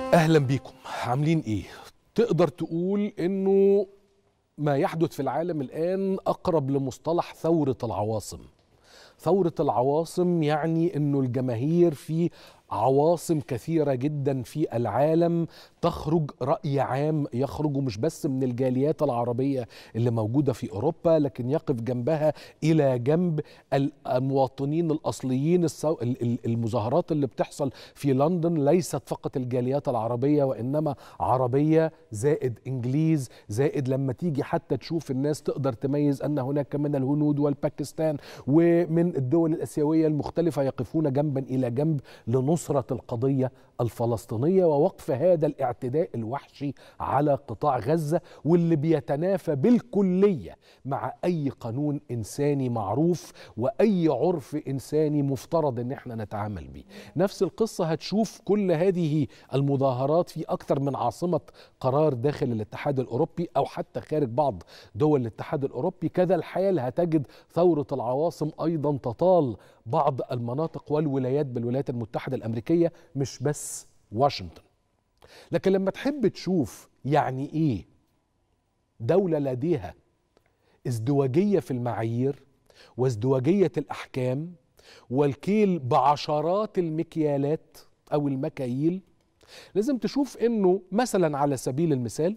اهلا بيكم عاملين ايه تقدر تقول انه ما يحدث في العالم الان اقرب لمصطلح ثوره العواصم ثوره العواصم يعني انه الجماهير في عواصم كثيره جدا في العالم تخرج راي عام يخرج مش بس من الجاليات العربيه اللي موجوده في اوروبا لكن يقف جنبها الى جنب المواطنين الاصليين السو... المظاهرات اللي بتحصل في لندن ليست فقط الجاليات العربيه وانما عربيه زائد انجليز زائد لما تيجي حتى تشوف الناس تقدر تميز ان هناك من الهنود والباكستان ومن الدول الاسيويه المختلفه يقفون جنبا الى جنب لنص نصرة القضية الفلسطينية ووقف هذا الاعتداء الوحشي على قطاع غزة واللي بيتنافى بالكلية مع أي قانون إنساني معروف وأي عرف إنساني مفترض إن احنا نتعامل به نفس القصة هتشوف كل هذه المظاهرات في أكثر من عاصمة قرار داخل الاتحاد الأوروبي أو حتى خارج بعض دول الاتحاد الأوروبي كذا الحال هتجد ثورة العواصم أيضا تطال بعض المناطق والولايات بالولايات المتحدة الأمريكية مش بس واشنطن لكن لما تحب تشوف يعني إيه دولة لديها ازدواجية في المعايير وازدواجية الأحكام والكيل بعشرات المكيالات أو المكاييل لازم تشوف إنه مثلا على سبيل المثال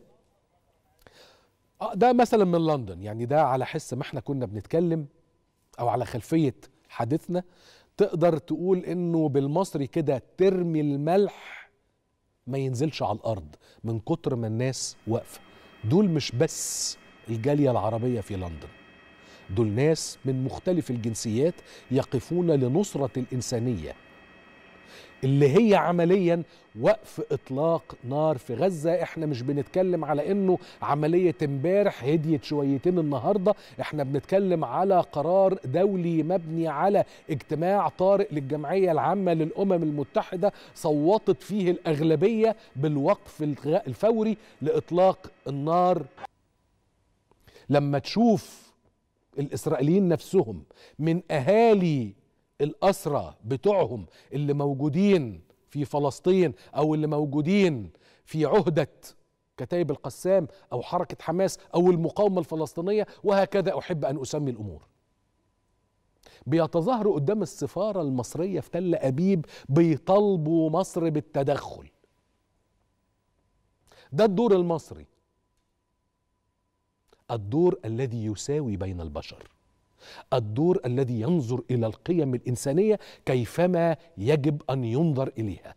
ده مثلا من لندن يعني ده على حس ما احنا كنا بنتكلم أو على خلفية حديثنا تقدر تقول انه بالمصري كده ترمي الملح ما ينزلش على الارض من كتر ما الناس واقفه دول مش بس الجاليه العربيه في لندن دول ناس من مختلف الجنسيات يقفون لنصره الانسانيه اللي هي عمليا وقف اطلاق نار في غزه احنا مش بنتكلم على انه عمليه امبارح هديت شويتين النهارده احنا بنتكلم على قرار دولي مبني على اجتماع طارئ للجمعيه العامه للامم المتحده صوتت فيه الاغلبيه بالوقف الفوري لاطلاق النار لما تشوف الاسرائيليين نفسهم من اهالي الأسرى بتوعهم اللي موجودين في فلسطين أو اللي موجودين في عهدة كتائب القسام أو حركة حماس أو المقاومة الفلسطينية وهكذا أحب أن أسمي الأمور بيتظاهروا قدام السفارة المصرية في تل أبيب بيطالبوا مصر بالتدخل ده الدور المصري الدور الذي يساوي بين البشر الدور الذي ينظر الى القيم الانسانيه كيفما يجب ان ينظر اليها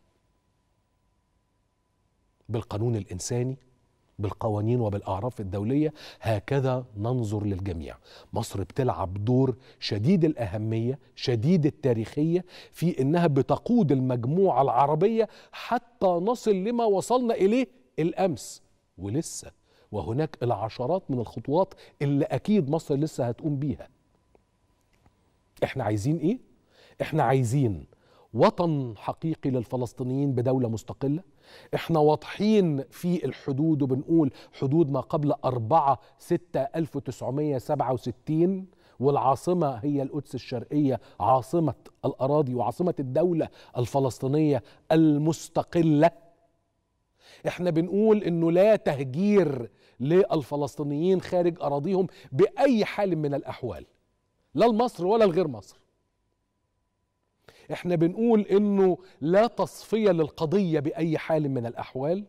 بالقانون الانساني بالقوانين وبالاعراف الدوليه هكذا ننظر للجميع مصر بتلعب دور شديد الاهميه شديد التاريخيه في انها بتقود المجموعه العربيه حتى نصل لما وصلنا اليه الامس ولسه وهناك العشرات من الخطوات اللي اكيد مصر لسه هتقوم بيها احنا عايزين ايه احنا عايزين وطن حقيقي للفلسطينيين بدولة مستقلة احنا واضحين في الحدود وبنقول حدود ما قبل 4 6 1967 والعاصمة هي القدس الشرقية عاصمة الأراضي وعاصمة الدولة الفلسطينية المستقلة احنا بنقول انه لا تهجير للفلسطينيين خارج أراضيهم بأي حال من الأحوال لا لمصر ولا لغير مصر احنا بنقول انه لا تصفيه للقضيه باي حال من الاحوال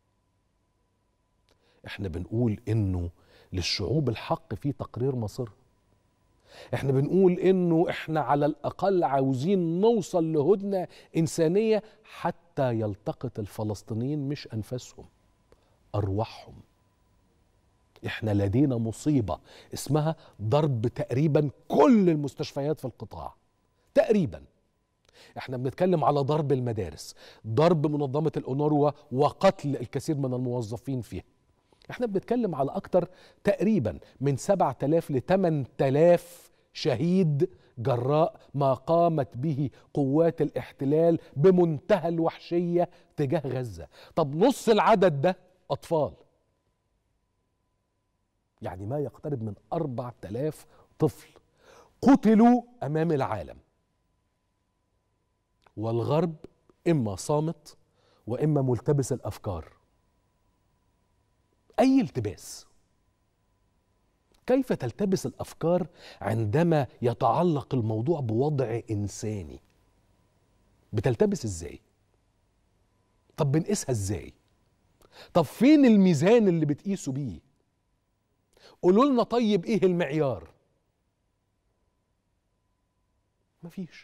احنا بنقول انه للشعوب الحق في تقرير مصيرها احنا بنقول انه احنا على الاقل عاوزين نوصل لهدنه انسانيه حتى يلتقط الفلسطينيين مش انفسهم ارواحهم احنا لدينا مصيبه اسمها ضرب تقريبا كل المستشفيات في القطاع تقريبا احنا بنتكلم على ضرب المدارس ضرب منظمه الاونروا وقتل الكثير من الموظفين فيها احنا بنتكلم على اكتر تقريبا من 7000 ل 8000 شهيد جراء ما قامت به قوات الاحتلال بمنتهى الوحشيه تجاه غزه طب نص العدد ده اطفال يعني ما يقترب من أربع تلاف طفل قتلوا أمام العالم والغرب إما صامت واما ملتبس الافكار اي التباس كيف تلتبس الافكار عندما يتعلق الموضوع بوضع انساني بتلتبس ازاي طب بنقيسها ازاي طب فين الميزان اللي بتقيسوا بيه قولوا لنا طيب ايه المعيار مفيش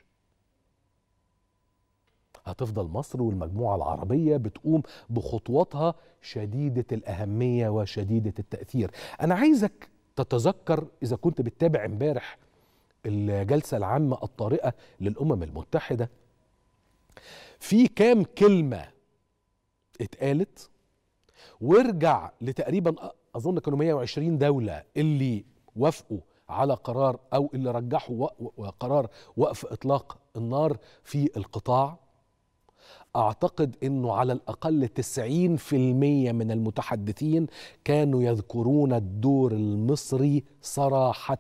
هتفضل مصر والمجموعة العربية بتقوم بخطواتها شديدة الأهمية وشديدة التأثير أنا عايزك تتذكر إذا كنت بتتابع امبارح الجلسة العامة الطارئة للأمم المتحدة في كام كلمة اتقالت وارجع لتقريبا أظن كانوا 120 دولة اللي وافقوا على قرار أو اللي رجحوا قرار وقف إطلاق النار في القطاع أعتقد أنه على الأقل 90% من المتحدثين كانوا يذكرون الدور المصري صراحة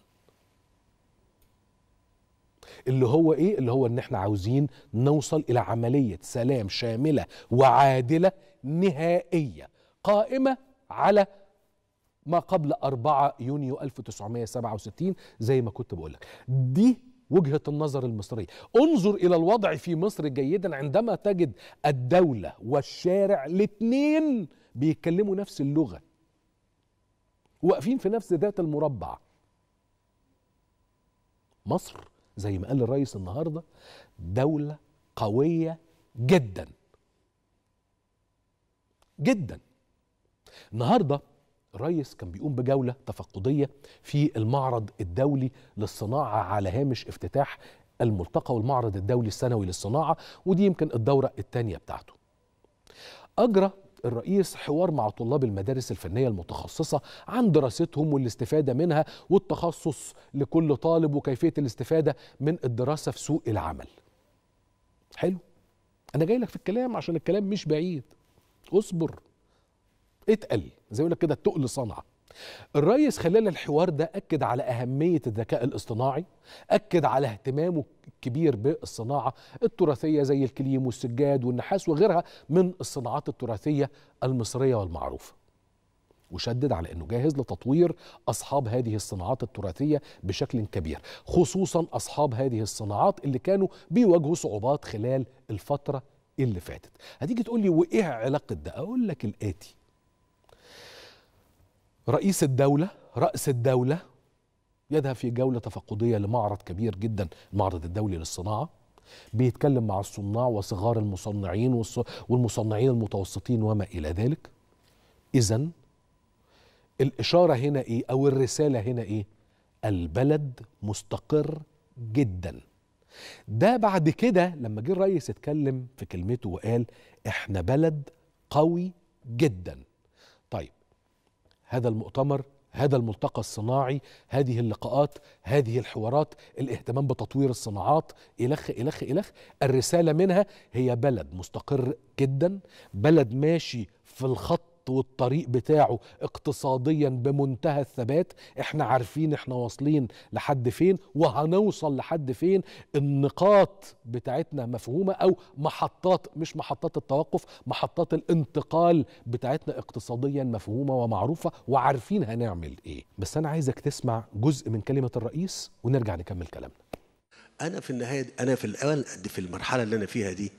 اللي هو ايه اللي هو ان احنا عاوزين نوصل الى عمليه سلام شامله وعادله نهائيه قائمه على ما قبل 4 يونيو 1967 زي ما كنت بقول لك دي وجهه النظر المصريه انظر الى الوضع في مصر جيدا عندما تجد الدوله والشارع الاثنين بيتكلموا نفس اللغه واقفين في نفس ذات المربع مصر زي ما قال الرئيس النهارده دوله قويه جدا جدا النهارده الرئيس كان بيقوم بجولة تفقدية في المعرض الدولي للصناعة على هامش افتتاح الملتقى والمعرض الدولي السنوي للصناعة ودي يمكن الدورة الثانية بتاعته أجرى الرئيس حوار مع طلاب المدارس الفنية المتخصصة عن دراستهم والاستفادة منها والتخصص لكل طالب وكيفية الاستفادة من الدراسة في سوق العمل حلو أنا جاي لك في الكلام عشان الكلام مش بعيد اصبر اتقل زي يقول لك كده التقل صنعه الرئيس خلال الحوار ده اكد على اهميه الذكاء الاصطناعي اكد على اهتمامه الكبير بالصناعه التراثيه زي الكليم والسجاد والنحاس وغيرها من الصناعات التراثيه المصريه والمعروفه وشدد على انه جاهز لتطوير اصحاب هذه الصناعات التراثيه بشكل كبير خصوصا اصحاب هذه الصناعات اللي كانوا بيواجهوا صعوبات خلال الفتره اللي فاتت هتيجي تقول لي وايه علاقه ده اقول لك الاتي رئيس الدولة رأس الدولة يذهب في جولة تفقدية لمعرض كبير جدا المعرض الدولي للصناعة بيتكلم مع الصناع وصغار المصنعين والمصنعين المتوسطين وما إلى ذلك إذا الإشارة هنا إيه أو الرسالة هنا إيه البلد مستقر جدا ده بعد كده لما جه الرئيس اتكلم في كلمته وقال احنا بلد قوي جدا طيب هذا المؤتمر هذا الملتقى الصناعي هذه اللقاءات هذه الحوارات الاهتمام بتطوير الصناعات إلخ إلخ إلخ الرسالة منها هي بلد مستقر جدا بلد ماشي في الخط والطريق بتاعه اقتصاديا بمنتهى الثبات احنا عارفين احنا واصلين لحد فين وهنوصل لحد فين النقاط بتاعتنا مفهومة او محطات مش محطات التوقف محطات الانتقال بتاعتنا اقتصاديا مفهومة ومعروفة وعارفين هنعمل ايه بس انا عايزك تسمع جزء من كلمة الرئيس ونرجع نكمل كلامنا انا في النهايه انا في الاول في المرحله اللي انا فيها دي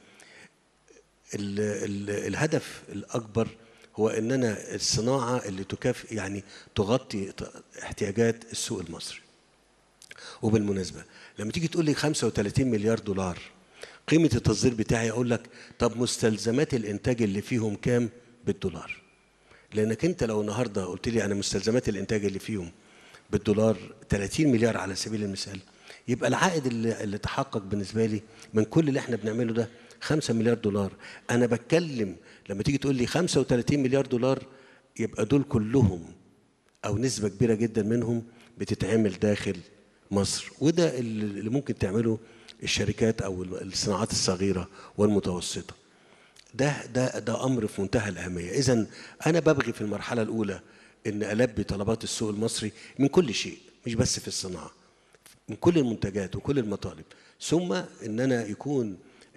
ال ال الهدف الاكبر هو ان انا الصناعه اللي تكافئ يعني تغطي احتياجات السوق المصري وبالمناسبه لما تيجي تقول لي 35 مليار دولار قيمه التصدير بتاعي اقول لك طب مستلزمات الانتاج اللي فيهم كام بالدولار لانك انت لو النهارده قلت لي انا مستلزمات الانتاج اللي فيهم بالدولار 30 مليار على سبيل المثال يبقى العائد اللي, اللي تحقق بالنسبه لي من كل اللي احنا بنعمله ده 5 مليار دولار انا بتكلم لما تيجي تقول لي 35 مليار دولار يبقى دول كلهم او نسبه كبيره جدا منهم بتتعمل داخل مصر وده اللي ممكن تعمله الشركات او الصناعات الصغيره والمتوسطه ده ده ده امر في منتهى الاهميه اذا انا ببغي في المرحله الاولى ان البي طلبات السوق المصري من كل شيء مش بس في الصناعه من كل المنتجات وكل المطالب ثم ان انا يكون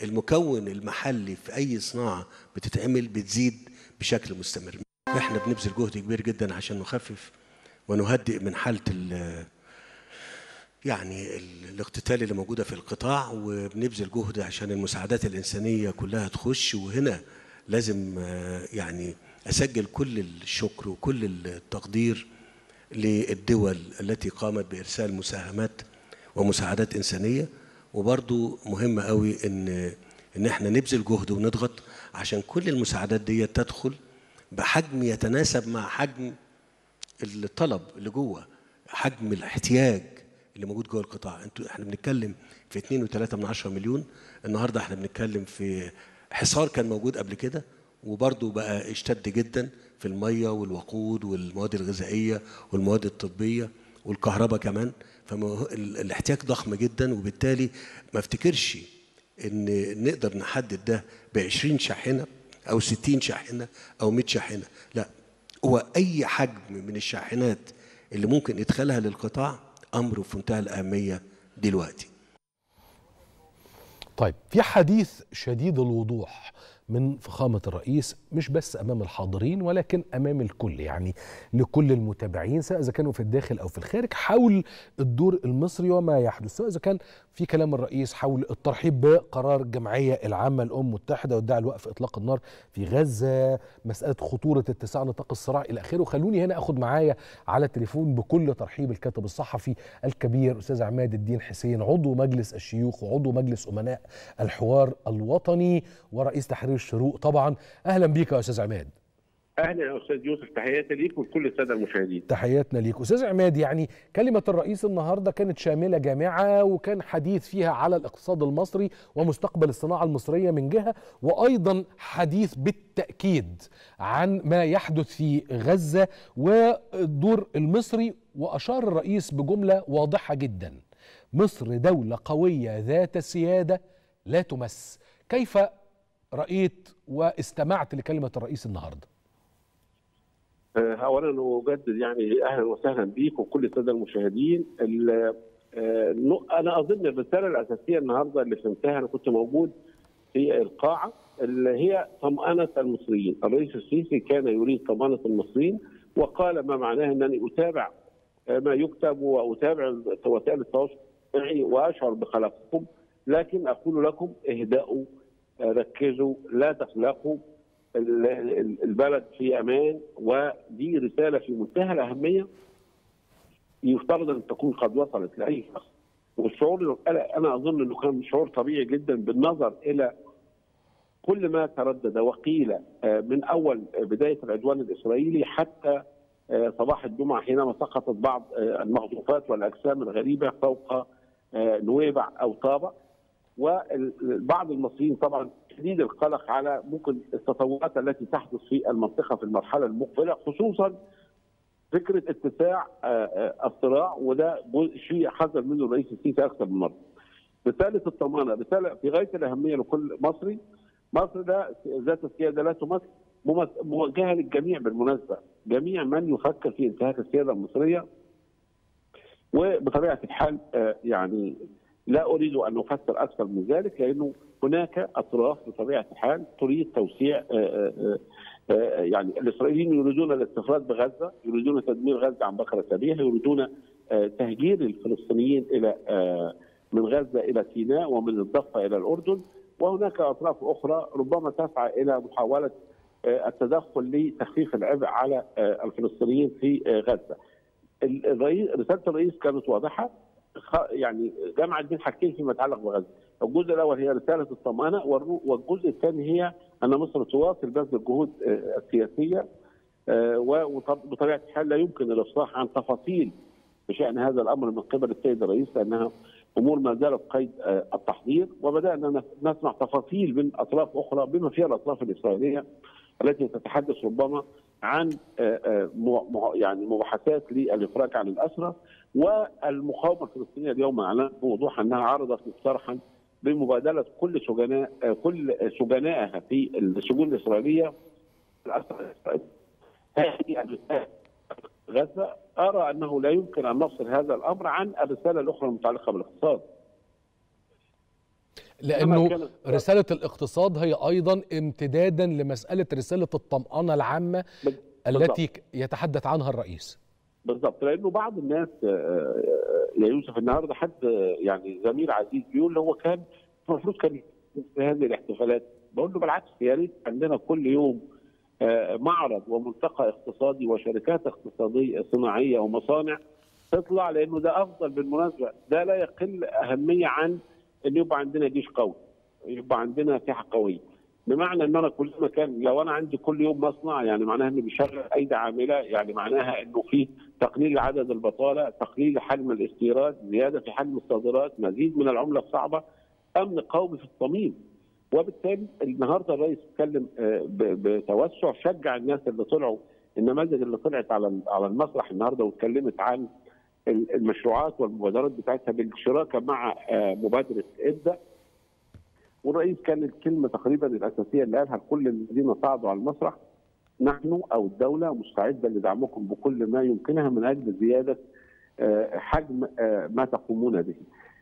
المكون المحلي في اي صناعه بتتعمل بتزيد بشكل مستمر احنا بنبذل جهد كبير جدا عشان نخفف ونهدئ من حاله ال يعني ال- الاقتتال اللي موجوده في القطاع وبنبذل جهد عشان المساعدات الانسانيه كلها تخش وهنا لازم آه، يعني اسجل كل الشكر وكل التقدير للدول التي قامت بارسال مساهمات ومساعدات انسانيه وبرضو مهم قوي ان ان احنا نبذل جهد ونضغط عشان كل المساعدات دي تدخل بحجم يتناسب مع حجم الطلب اللي جوه حجم الاحتياج اللي موجود جوه القطاع انتوا احنا بنتكلم في 2.3 من 10 مليون النهارده احنا بنتكلم في حصار كان موجود قبل كده وبرضه بقى اشتد جدا في الميه والوقود والمواد الغذائيه والمواد الطبيه والكهرباء كمان فالاحتياج ضخم جدا وبالتالي ما افتكرش ان نقدر نحدد ده ب 20 شاحنه او 60 شاحنه او 100 شاحنه لا هو اي حجم من الشاحنات اللي ممكن ادخالها للقطاع امر في منتهى الاهميه دلوقتي طيب في حديث شديد الوضوح من فخامة الرئيس مش بس أمام الحاضرين ولكن أمام الكل يعني لكل المتابعين سواء إذا كانوا في الداخل أو في الخارج حول الدور المصري وما يحدث سواء إذا كان في كلام الرئيس حول الترحيب بقرار الجمعية العامة للأمم المتحدة وادعاء الوقف إطلاق النار في غزة مسألة خطورة اتساع نطاق الصراع إلى آخره خلوني هنا أخد معايا على التليفون بكل ترحيب الكاتب الصحفي الكبير أستاذ عماد الدين حسين عضو مجلس الشيوخ وعضو مجلس أمناء الحوار الوطني ورئيس تحرير الشروق طبعا أهلا بيك يا أستاذ عماد اهلا يا استاذ يوسف تحياتي ليك ولكل الساده المشاهدين تحياتنا ليك استاذ عماد يعني كلمه الرئيس النهارده كانت شامله جامعه وكان حديث فيها على الاقتصاد المصري ومستقبل الصناعه المصريه من جهه وايضا حديث بالتاكيد عن ما يحدث في غزه والدور المصري واشار الرئيس بجمله واضحه جدا مصر دوله قويه ذات سياده لا تمس كيف رايت واستمعت لكلمه الرئيس النهارده آه، اولا اجدد يعني اهلا وسهلا بيك وكل الساده المشاهدين ال- آه، نق- انا اظن الرساله الاساسيه النهارده اللي فهمتها انا كنت موجود في القاعه اللي هي طمانه المصريين، الرئيس السيسي كان يريد طمانه المصريين وقال ما معناه انني اتابع آه، ما يكتب واتابع وسائل التواصل الاجتماعي واشعر بقلقكم لكن اقول لكم اهدأوا آه، ركزوا لا تقلقوا ال- ال- البلد في امان ودي رساله في منتهى الاهميه يفترض ان تكون قد وصلت لاي شخص والشعور القلق انا اظن انه كان شعور طبيعي جدا بالنظر الى كل ما تردد وقيل آه، من اول بدايه العدوان الاسرائيلي حتى آه، صباح الجمعه حينما سقطت بعض آه، المخطوطات والاجسام الغريبه فوق آه، نويبع او طابا وبعض المصريين طبعا شديد القلق على ممكن التطورات التي تحدث في المنطقه في المرحله المقبله خصوصا فكره اتساع آه، آه، الصراع وده جزء- شيء حذر منه الرئيس السيسي اكثر من مره. رساله الطمانه رساله في غايه الاهميه لكل مصري مصر ده ذات السياده لا تمثل ممث- موجهه للجميع بالمناسبه جميع من يفكر في انتهاك السياده المصريه وبطبيعه الحال آه، يعني لا اريد ان افسر اكثر من ذلك لانه هناك اطراف بطبيعه الحال تريد توسيع آه، آه، آه، يعني الاسرائيليين يريدون الاستفراد بغزه، يريدون تدمير غزه عن بكره ابيها، يريدون آه، تهجير الفلسطينيين الى آه، من غزه الى سيناء ومن الضفه الى الاردن، وهناك اطراف اخرى ربما تسعى الى محاوله آه، التدخل لتخفيف العبء على آه، الفلسطينيين في آه، غزه. ال- الرئيس رساله الرئيس كانت واضحه خ- يعني جمعت بين حاجتين فيما يتعلق بغزه. الجزء الاول هي رساله الطمانه والرو- والجزء الثاني هي ان مصر تواصل بذل الجهود آه، السياسيه آه، وبطبيعه الحال لا يمكن الافصاح عن تفاصيل بشان هذا الامر من قبل السيد الرئيس لانها امور ما زالت قيد آه، التحضير وبدانا نس- نسمع تفاصيل من اطراف اخرى بما فيها الاطراف الاسرائيليه التي تتحدث ربما عن آه، آه، مو- مو- يعني مباحثات للافراج عن الاسرى والمقاومه الفلسطينيه اليوم اعلنت بوضوح انها عرضت مقترحا بمبادله كل سجناء آه، كل سجنائها في السجون الاسرائيليه الاسرى الإسرائيلية. هذه الرسالة غزه ارى انه لا يمكن ان نفصل هذا الامر عن الرساله الاخرى المتعلقه بالاقتصاد. لانه كان- رساله الاقتصاد هي ايضا امتدادا لمساله رساله الطمانه العامه بال- التي ك- يتحدث عنها الرئيس بالظبط لانه بعض الناس آه، آه، يا يوسف النهارده حد آه، يعني زميل عزيز بيقول هو كان المفروض كان في هذه الاحتفالات بقول له بالعكس يا ريت عندنا كل يوم آه، معرض وملتقى اقتصادي وشركات اقتصاديه صناعيه ومصانع تطلع لانه ده افضل بالمناسبه ده لا يقل اهميه عن ان يبقى عندنا جيش قوي يبقى عندنا ساحه قويه بمعنى ان انا كل مكان لو انا عندي كل يوم مصنع يعني معناها انه بيشغل ايدي عامله يعني معناها انه في تقليل عدد البطاله، تقليل حجم الاستيراد، زياده في حجم الصادرات، مزيد من العمله الصعبه، امن قومي في الصميم. وبالتالي النهارده الرئيس اتكلم آه، ب- بتوسع شجع الناس اللي طلعوا النماذج اللي طلعت على على المسرح النهارده واتكلمت عن ال- المشروعات والمبادرات بتاعتها بالشراكه مع آه، مبادره ابدا والرئيس كان الكلمه تقريبا الاساسيه اللي قالها لكل الذين صعدوا على المسرح نحن او الدوله مستعده لدعمكم بكل ما يمكنها من اجل زياده آه، حجم آه، ما تقومون به.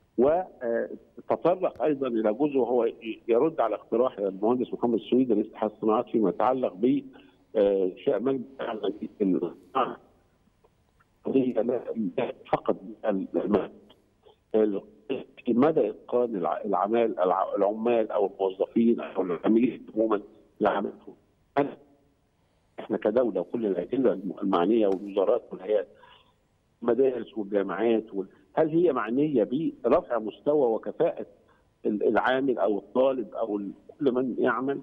وتطرق ايضا الى جزء وهو يرد على اقتراح المهندس محمد السويدي رئيس اتحاد الصناعات فيما يتعلق ب آه، انشاء مجلس اعلى للصناعه قضيه لا لا فقط الم- ال- في مدى اتقان الع- العمال الع- العمال او الموظفين او العاملين عموما لعملهم أنا احنا كدوله وكل الاجهزه المعنيه والوزارات والهيئات المدارس والجامعات وال- هل هي معنيه برفع مستوى وكفاءه ال- العامل او الطالب او ال- كل من يعمل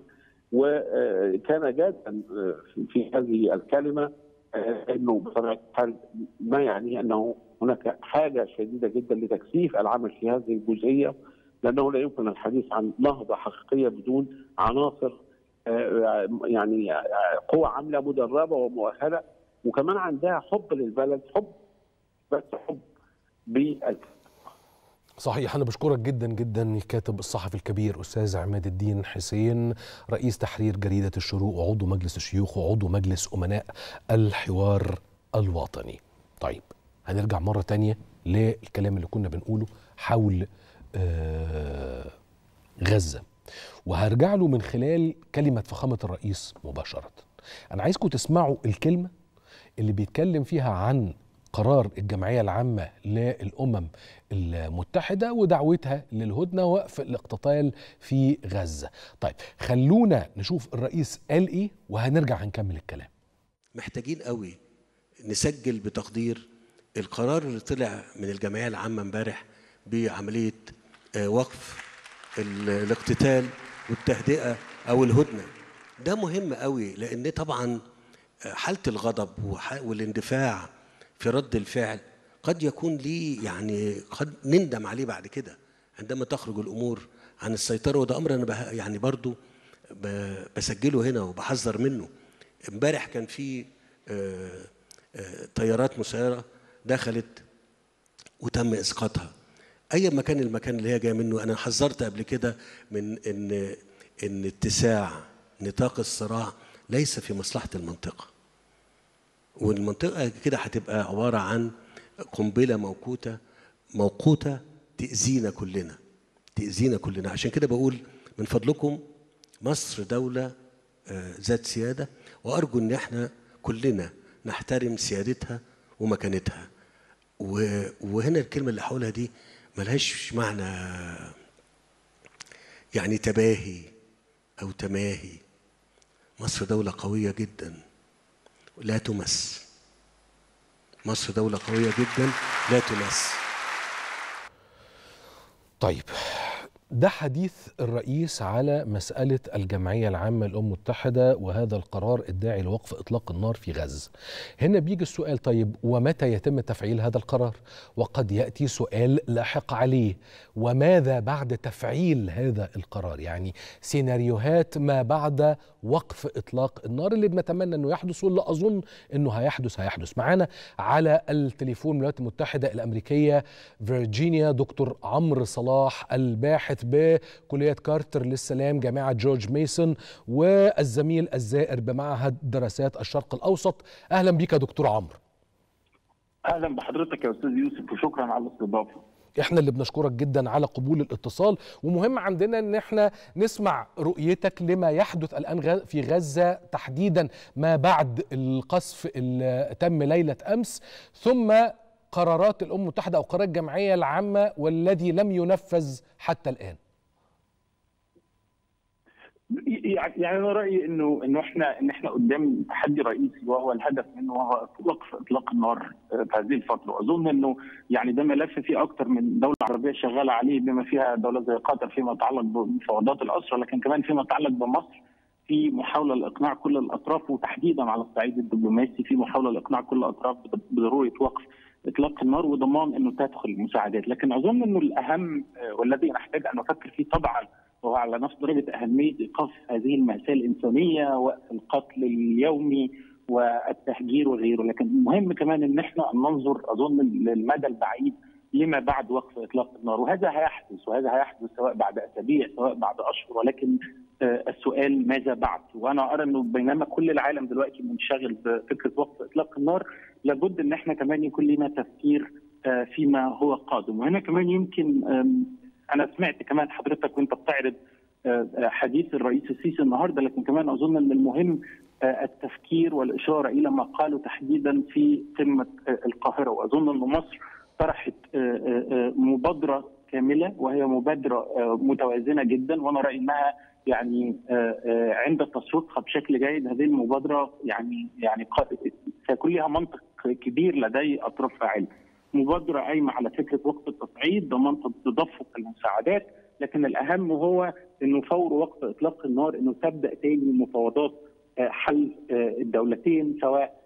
وكان جادا آه، في- في هذه الكلمه آه، انه بطبيعه الحال ما يعنيه انه هناك حاجه شديده جدا لتكثيف العمل في هذه الجزئيه لانه لا يمكن الحديث عن نهضه حقيقيه بدون عناصر آه، يعني آه، قوى عامله مدربه ومؤهله وكمان عندها حب للبلد حب بس حب بال صحيح أنا بشكرك جدا جدا الكاتب الصحفي الكبير أستاذ عماد الدين حسين رئيس تحرير جريدة الشروق وعضو مجلس الشيوخ وعضو مجلس أمناء الحوار الوطني طيب هنرجع مرة تانية للكلام اللي كنا بنقوله حول آه غزة وهرجع له من خلال كلمة فخامة الرئيس مباشرة أنا عايزكم تسمعوا الكلمة اللي بيتكلم فيها عن قرار الجمعية العامة للأمم المتحدة ودعوتها للهدنة ووقف الاقتتال في غزة طيب خلونا نشوف الرئيس قال إيه وهنرجع هنكمل الكلام محتاجين قوي نسجل بتقدير القرار اللي طلع من الجمعيه العامه امبارح بعمليه آه، وقف ال- الاقتتال والتهدئه او الهدنه ده مهم قوي لان طبعا آه، حاله الغضب وح- والاندفاع في رد الفعل قد يكون ليه يعني قد نندم عليه بعد كده عندما تخرج الامور عن السيطره وده امر انا بها- يعني برضو ب- بسجله هنا وبحذر منه امبارح كان في آه، آه، طيارات مسيره دخلت وتم اسقاطها اي مكان المكان اللي هي جايه منه انا حذرت قبل كده من ان ان اتساع نطاق الصراع ليس في مصلحه المنطقه والمنطقه كده هتبقى عباره عن قنبله موقوته موقوته تاذينا كلنا تاذينا كلنا عشان كده بقول من فضلكم مصر دوله آه، ذات سياده وارجو ان احنا كلنا نحترم سيادتها ومكانتها و- وهنا الكلمه اللي هقولها دي ملهاش معنى يعني تباهي او تماهي مصر دوله قويه جدا لا تمس مصر دوله قويه جدا لا تمس طيب ده حديث الرئيس على مسألة الجمعية العامة للأمم المتحدة وهذا القرار الداعي لوقف إطلاق النار في غزة هنا بيجي السؤال طيب ومتى يتم تفعيل هذا القرار وقد يأتي سؤال لاحق عليه وماذا بعد تفعيل هذا القرار يعني سيناريوهات ما بعد وقف إطلاق النار اللي بنتمنى أنه يحدث واللي أظن أنه هيحدث هيحدث معانا على التليفون من الولايات المتحدة الأمريكية فيرجينيا دكتور عمرو صلاح الباحث بكلية كارتر للسلام جامعة جورج ميسون والزميل الزائر بمعهد دراسات الشرق الأوسط أهلا بك يا دكتور عمرو اهلا بحضرتك يا استاذ يوسف وشكرا على الاستضافه احنا اللي بنشكرك جدا على قبول الاتصال ومهم عندنا ان احنا نسمع رؤيتك لما يحدث الان في غزه تحديدا ما بعد القصف اللي تم ليله امس ثم قرارات الامم المتحده او قرار الجمعيه العامه والذي لم ينفذ حتى الان يعني انا رايي انه انه احنا ان احنا قدام تحدي رئيسي وهو الهدف منه وهو وقف اطلاق النار في هذه الفتره واظن انه يعني ده ملف فيه اكثر من دوله عربيه شغاله عليه بما فيها دوله زي قطر فيما يتعلق بمفاوضات الاسره لكن كمان فيما يتعلق بمصر في محاوله لاقناع كل الاطراف وتحديدا على الصعيد الدبلوماسي في محاوله لاقناع كل الاطراف بضروره وقف اطلاق النار وضمان انه تدخل المساعدات، لكن اظن انه الاهم والذي نحتاج ان نفكر فيه طبعا وهو على نفس درجه اهميه ايقاف هذه الماساه الانسانيه وقف القتل اليومي والتهجير وغيره، لكن المهم كمان ان احنا ننظر اظن للمدى البعيد لما بعد وقف اطلاق النار وهذا هيحدث وهذا هيحدث سواء بعد اسابيع سواء بعد اشهر ولكن السؤال ماذا بعد؟ وانا ارى انه بينما كل العالم دلوقتي منشغل بفكره وقف اطلاق النار لابد ان احنا كمان يكون لنا تفكير فيما هو قادم وهنا كمان يمكن انا سمعت كمان حضرتك وانت بتعرض حديث الرئيس السيسي النهارده لكن كمان اظن ان المهم التفكير والاشاره الى ما قاله تحديدا في قمه القاهره واظن ان مصر طرحت مبادره كامله وهي مبادره متوازنه جدا وانا رايي انها يعني عند تسويقها بشكل جيد هذه المبادره يعني يعني سيكون لها منطق كبير لدي اطراف فاعله. مبادره قايمه على فكره وقف التصعيد ضمان تدفق المساعدات لكن الاهم هو انه فور وقف اطلاق النار انه تبدا تاني مفاوضات حل الدولتين سواء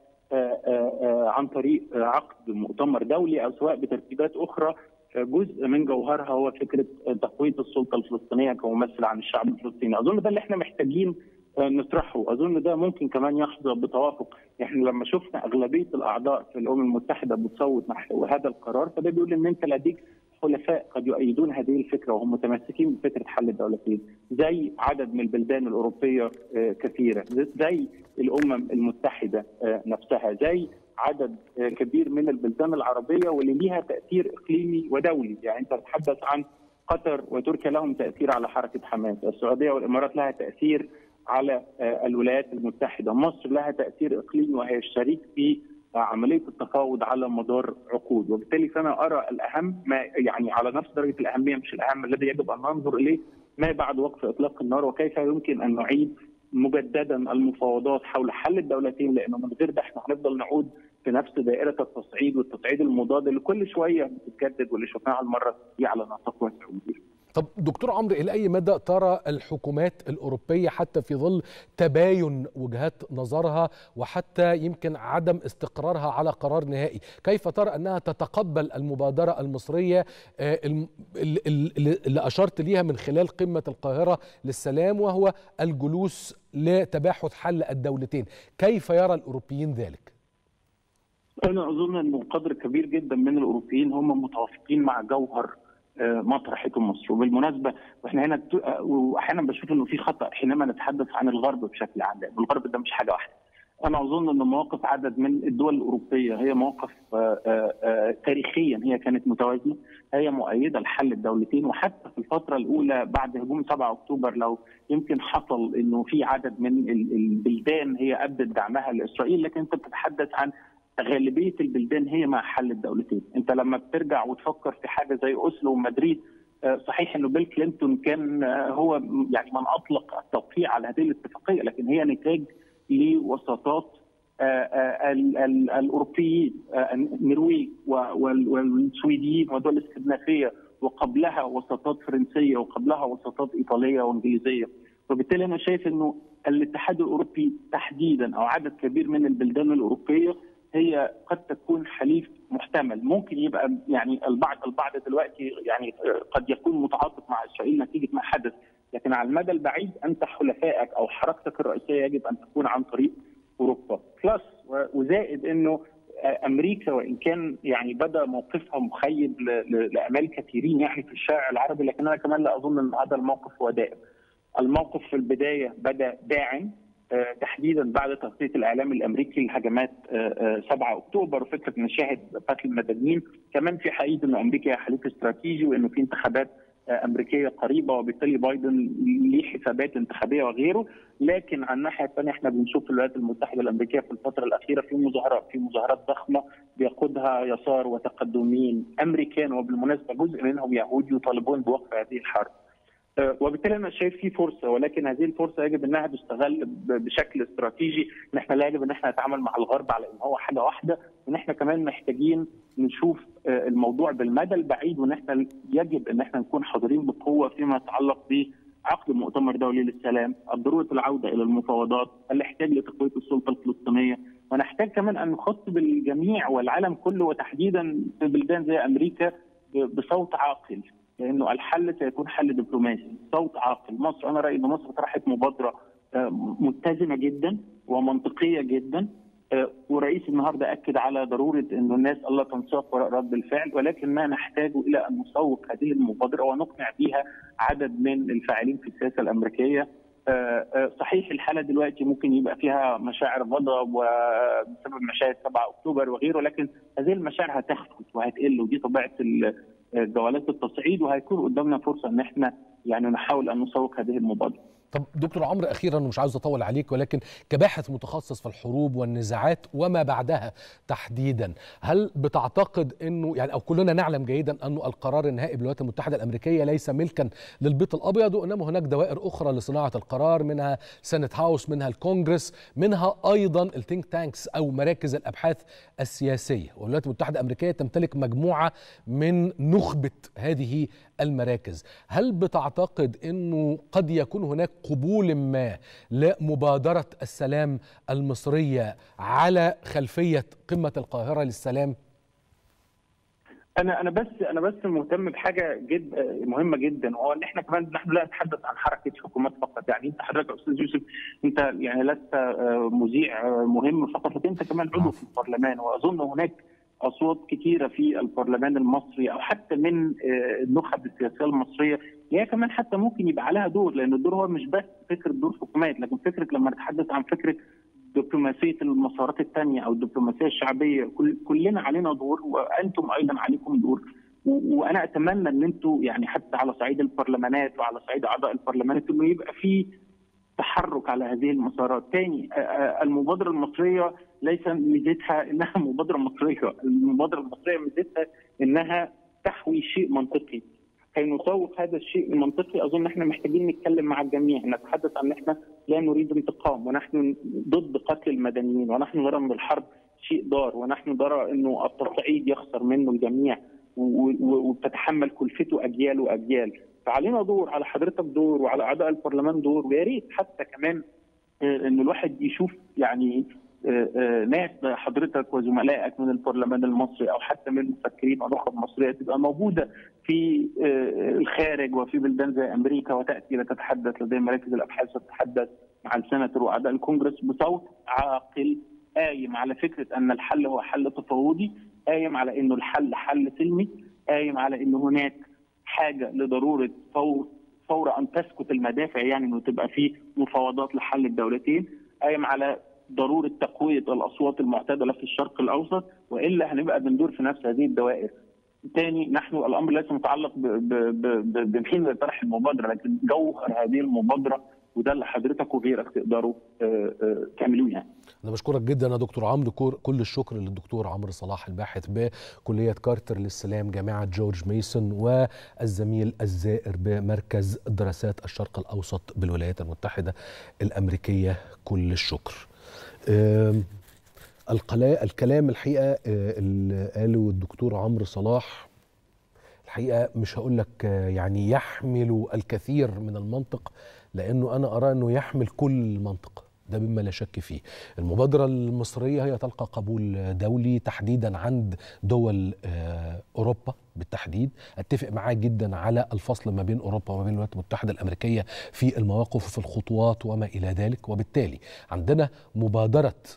عن طريق عقد مؤتمر دولي او سواء بترتيبات اخرى جزء من جوهرها هو فكره تقويه السلطه الفلسطينيه كممثل عن الشعب الفلسطيني، اظن ده اللي احنا محتاجين نطرحه، اظن ده ممكن كمان يحظى بتوافق، احنا لما شفنا اغلبيه الاعضاء في الامم المتحده بتصوت نحو هذا القرار فده بيقول ان انت لديك حلفاء قد يؤيدون هذه الفكره وهم متمسكين بفكره حل الدولتين، زي عدد من البلدان الاوروبيه كثيره، زي الامم المتحده نفسها، زي عدد كبير من البلدان العربيه واللي ليها تاثير اقليمي ودولي، يعني انت تتحدث عن قطر وتركيا لهم تاثير على حركه حماس، السعوديه والامارات لها تاثير على الولايات المتحده، مصر لها تاثير اقليمي وهي الشريك في عمليه التفاوض على مدار عقود، وبالتالي فانا ارى الاهم ما يعني على نفس درجه الاهميه مش الاهم الذي يجب ان ننظر اليه ما بعد وقف اطلاق النار وكيف يمكن ان نعيد مجددا المفاوضات حول حل الدولتين لانه من غير ده احنا هنفضل نعود في نفس دائره التصعيد والتصعيد المضاد اللي كل شويه بتتجدد واللي شفناها المره دي على نطاق واسع وكبير. طب دكتور عمرو الى اي مدى ترى الحكومات الاوروبيه حتى في ظل تباين وجهات نظرها وحتى يمكن عدم استقرارها على قرار نهائي، كيف ترى انها تتقبل المبادره المصريه اللي اشرت ليها من خلال قمه القاهره للسلام وهو الجلوس لتباحث حل الدولتين، كيف يرى الاوروبيين ذلك؟ انا اظن انه قدر كبير جدا من الاوروبيين هم متوافقين مع جوهر ما طرحته مصر وبالمناسبه واحنا هنا واحيانا بشوف انه في خطا حينما نتحدث عن الغرب بشكل عام الغرب ده مش حاجه واحده انا اظن ان مواقف عدد من الدول الاوروبيه هي مواقف تاريخيا هي كانت متوازنه هي مؤيده لحل الدولتين وحتى في الفتره الاولى بعد هجوم 7 اكتوبر لو يمكن حصل انه في عدد من البلدان هي ابدت دعمها لاسرائيل لكن انت بتتحدث عن غالبيه البلدان هي مع حل الدولتين، انت لما بترجع وتفكر في حاجه زي اوسلو ومدريد صحيح انه بيل كلينتون كان هو يعني من اطلق التوقيع على هذه الاتفاقيه لكن هي نتاج لوساطات الاوروبيين النرويج والسويديين والدول الاسكندنافيه وقبلها وساطات فرنسيه وقبلها وساطات ايطاليه وانجليزيه وبالتالي انا شايف انه الاتحاد الاوروبي تحديدا او عدد كبير من البلدان الاوروبيه هي قد تكون حليف محتمل ممكن يبقى يعني البعض البعض دلوقتي يعني قد يكون متعاطف مع اسرائيل نتيجه ما حدث لكن على المدى البعيد انت حلفائك او حركتك الرئيسيه يجب ان تكون عن طريق اوروبا بلس وزائد انه امريكا وان كان يعني بدا موقفها مخيب لامال كثيرين يعني في الشارع العربي لكن انا كمان لا اظن ان هذا الموقف هو دائم. الموقف في البدايه بدا داعم تحديدا بعد تغطيه الاعلام الامريكي لهجمات 7 اكتوبر وفكره مشاهد قتل المدنيين كمان في حقيقه انه امريكا حليف استراتيجي وانه في انتخابات امريكيه قريبه وبالتالي بايدن ليه حسابات انتخابيه وغيره لكن على الناحيه الثانيه احنا بنشوف في الولايات المتحده الامريكيه في الفتره الاخيره في مظاهرات في مظاهرات ضخمه بيقودها يسار وتقدميين امريكان وبالمناسبه جزء منهم يهود يطالبون بوقف هذه الحرب وبالتالي انا شايف في فرصه ولكن هذه الفرصه يجب انها تستغل بشكل استراتيجي ان احنا لا يجب ان احنا نتعامل مع الغرب على ان هو حاجه واحده وان احنا كمان محتاجين نشوف الموضوع بالمدى البعيد وان احنا يجب ان احنا نكون حاضرين بقوه فيما يتعلق بعقد مؤتمر دولي للسلام، ضروره العوده الى المفاوضات، الاحتياج لتقويه السلطه الفلسطينيه، ونحتاج كمان ان نخاطب الجميع والعالم كله وتحديدا في بلدان زي امريكا بصوت عاقل لانه الحل سيكون حل دبلوماسي، صوت عاقل، مصر انا رايي ان مصر طرحت مبادره متزنه جدا ومنطقيه جدا ورئيس النهارده اكد على ضروره انه الناس الله تنساق وراء رد الفعل ولكن ما نحتاجه الى ان نسوق هذه المبادره ونقنع بها عدد من الفاعلين في السياسه الامريكيه صحيح الحاله دلوقتي ممكن يبقى فيها مشاعر غضب وبسبب مشاهد 7 اكتوبر وغيره لكن هذه المشاعر هتخفت وهتقل ودي طبيعه جولات التصعيد وهيكون قدامنا فرصه ان احنا يعني نحاول ان نسوق هذه المبادره. طب دكتور عمرو اخيرا ومش عاوز اطول عليك ولكن كباحث متخصص في الحروب والنزاعات وما بعدها تحديدا هل بتعتقد انه يعني او كلنا نعلم جيدا انه القرار النهائي بالولايات المتحده الامريكيه ليس ملكا للبيت الابيض وانما هناك دوائر اخرى لصناعه القرار منها سنت هاوس منها الكونجرس منها ايضا الثينك تانكس او مراكز الابحاث السياسيه والولايات المتحده الامريكيه تمتلك مجموعه من نخبه هذه المراكز هل بتعتقد انه قد يكون هناك قبول ما لمبادره السلام المصريه على خلفيه قمه القاهره للسلام انا انا بس انا بس مهتم بحاجه جد مهمه جدا وهو ان احنا كمان نحن لا نتحدث عن حركه حكومات فقط يعني انت حضرتك يا استاذ يوسف انت يعني لست مذيع مهم فقط لكن انت كمان عضو في البرلمان واظن هناك اصوات كثيره في البرلمان المصري او حتى من النخب السياسيه المصريه هي كمان حتى ممكن يبقى عليها دور لان الدور هو مش بس فكره دور حكومات لكن فكره لما نتحدث عن فكره دبلوماسيه المسارات الثانيه او الدبلوماسيه الشعبيه كل كلنا علينا دور وانتم ايضا عليكم دور وانا اتمنى ان انتم يعني حتى على صعيد البرلمانات وعلى صعيد اعضاء البرلمانات انه يبقى في تحرك على هذه المسارات ثاني المبادرة المصرية ليس ميزتها انها مبادرة مصرية المبادرة المصرية ميزتها انها تحوي شيء منطقي كي نسوق هذا الشيء المنطقي اظن احنا محتاجين نتكلم مع الجميع نتحدث عن احنا لا نريد انتقام ونحن ضد قتل المدنيين ونحن نرى ان الحرب شيء ضار ونحن نرى انه التصعيد يخسر منه الجميع وبتتحمل كلفته اجيال واجيال فعلينا دور على حضرتك دور وعلى اعضاء البرلمان دور ويا ريت حتى كمان ان الواحد يشوف يعني ناس حضرتك وزملائك من البرلمان المصري او حتى من المفكرين ونخب مصريه تبقى موجوده في الخارج وفي بلدان زي امريكا وتاتي لتتحدث لدي مراكز الابحاث وتتحدث مع السناتور واعضاء الكونجرس بصوت عاقل قايم على فكره ان الحل هو حل تفاوضي قايم على انه الحل حل سلمي قايم على انه هناك حاجه لضروره فور فور ان تسكت المدافع يعني انه تبقى في مفاوضات لحل الدولتين قايم على ضروره تقويه الاصوات المعتدله في الشرق الاوسط والا هنبقى بندور في نفس هذه الدوائر. ثاني نحن الامر ليس متعلق بمين طرح المبادره لكن جوهر هذه المبادره وده اللي حضرتك وغيرك تقدروا تعملوه يعني. انا بشكرك جدا يا دكتور عمرو كل الشكر للدكتور عمرو صلاح الباحث بكليه كارتر للسلام جامعه جورج ميسون والزميل الزائر بمركز دراسات الشرق الاوسط بالولايات المتحده الامريكيه كل الشكر. الكلام الحقيقه اللي قاله الدكتور عمرو صلاح الحقيقه مش هقول لك يعني يحمل الكثير من المنطق لانه انا ارى انه يحمل كل المنطق ده مما لا شك فيه المبادرة المصرية هي تلقى قبول دولي تحديدا عند دول أوروبا بالتحديد اتفق معاه جدا على الفصل ما بين أوروبا وما بين الولايات المتحدة الأمريكية في المواقف وفي الخطوات وما إلى ذلك وبالتالي عندنا مبادرة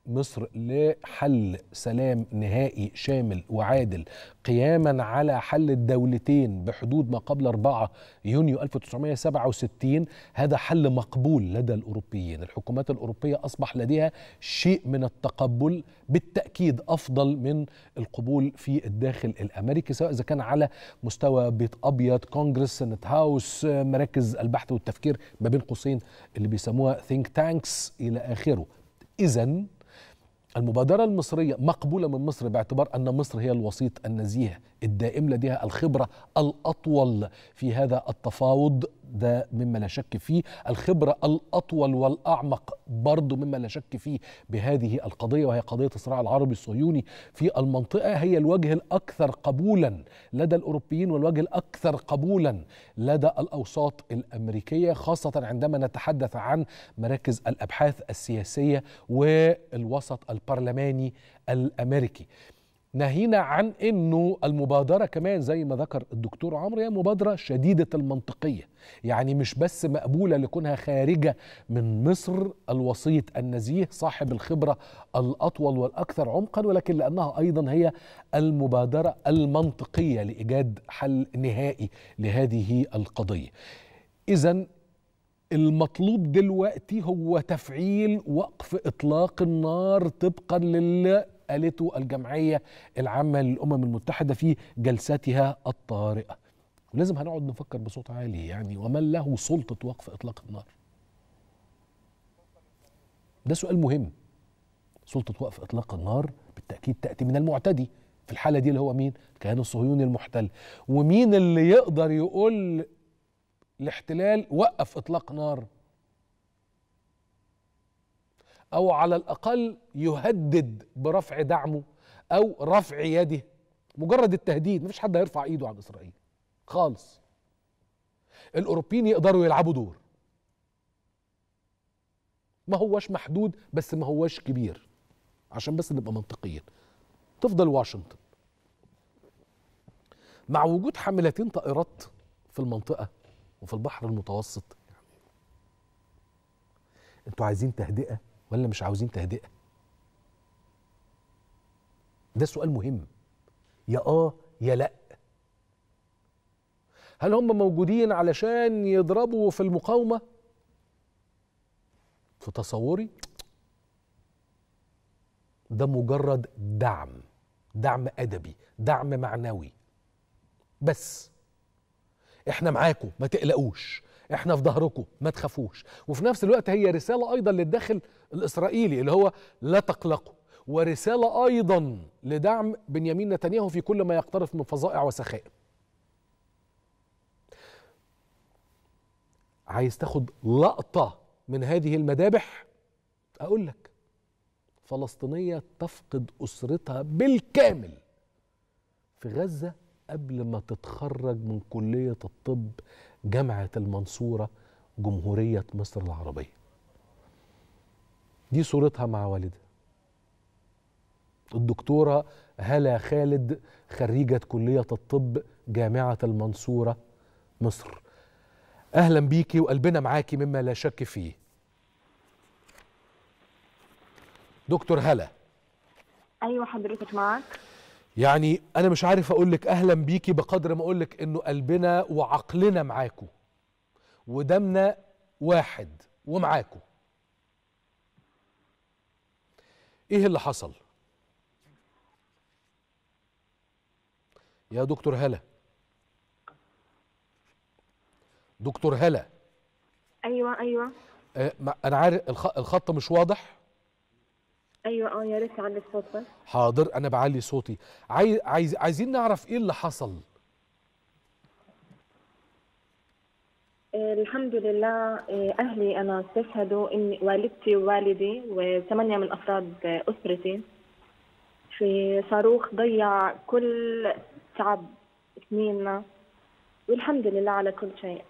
مصر لحل سلام نهائي شامل وعادل قياما على حل الدولتين بحدود ما قبل 4 يونيو 1967 هذا حل مقبول لدى الأوروبيين الحكومات الأوروبية أصبح لديها شيء من التقبل بالتأكيد أفضل من القبول في الداخل الأمريكي سواء إذا كان على مستوى بيت أبيض كونجرس سنت هاوس مراكز البحث والتفكير ما بين قوسين اللي بيسموها ثينك تانكس إلى آخره إذا المبادرة المصرية مقبولة من مصر باعتبار أن مصر هي الوسيط النزيه الدائم لديها الخبرة الأطول في هذا التفاوض ده مما لا شك فيه الخبرة الأطول والأعمق برضو مما لا شك فيه بهذه القضية وهي قضية الصراع العربي الصهيوني في المنطقة هي الوجه الأكثر قبولا لدى الأوروبيين والوجه الأكثر قبولا لدى الأوساط الأمريكية خاصة عندما نتحدث عن مراكز الأبحاث السياسية والوسط البرلماني الأمريكي ناهينا عن انه المبادره كمان زي ما ذكر الدكتور عمرو هي مبادره شديده المنطقيه يعني مش بس مقبوله لكونها خارجه من مصر الوسيط النزيه صاحب الخبره الاطول والاكثر عمقا ولكن لانها ايضا هي المبادره المنطقيه لايجاد حل نهائي لهذه القضيه اذا المطلوب دلوقتي هو تفعيل وقف اطلاق النار طبقا للي قالته الجمعيه العامه للامم المتحده في جلستها الطارئه ولازم هنقعد نفكر بصوت عالي يعني ومن له سلطه وقف اطلاق النار ده سؤال مهم سلطه وقف اطلاق النار بالتاكيد تاتي من المعتدي في الحاله دي اللي هو مين الكيان الصهيوني المحتل ومين اللي يقدر يقول الاحتلال وقف اطلاق نار او على الاقل يهدد برفع دعمه او رفع يده مجرد التهديد مفيش حد هيرفع ايده عن اسرائيل خالص الاوروبيين يقدروا يلعبوا دور ما هوش محدود بس ما هوش كبير عشان بس نبقى منطقيين تفضل واشنطن مع وجود حاملتين طائرات في المنطقه وفي البحر المتوسط يعني انتوا عايزين تهدئه ولا مش عاوزين تهدئه ده سؤال مهم يا اه يا لا هل هم موجودين علشان يضربوا في المقاومه في تصوري ده مجرد دعم دعم ادبي دعم معنوي بس احنا معاكم ما تقلقوش احنا في ظهركم ما تخافوش وفي نفس الوقت هي رساله ايضا للداخل الاسرائيلي اللي هو لا تقلقوا ورساله ايضا لدعم بنيامين نتنياهو في كل ما يقترف من فظائع وسخائم عايز تاخد لقطه من هذه المذابح اقول لك فلسطينيه تفقد اسرتها بالكامل في غزه قبل ما تتخرج من كلية الطب جامعة المنصورة جمهورية مصر العربية دي صورتها مع والدها الدكتورة هلا خالد خريجة كلية الطب جامعة المنصورة مصر أهلا بيكي وقلبنا معاكي مما لا شك فيه دكتور هلا ايوه حضرتك معك يعني انا مش عارف اقول لك اهلا بيكي بقدر ما اقول لك انه قلبنا وعقلنا معاكم ودمنا واحد ومعاكم ايه اللي حصل يا دكتور هلا دكتور هلا ايوه ايوه آه ما- انا عارف الخ- الخط مش واضح ايوه اه يا ريت تعلي الصوت بس حاضر انا بعلي صوتي عايز عايز عايزين نعرف ايه اللي حصل آه الحمد لله آه اهلي انا استشهدوا ان والدتي ووالدي وثمانيه من افراد آه اسرتي في صاروخ ضيع كل تعب سنيننا والحمد لله على كل شيء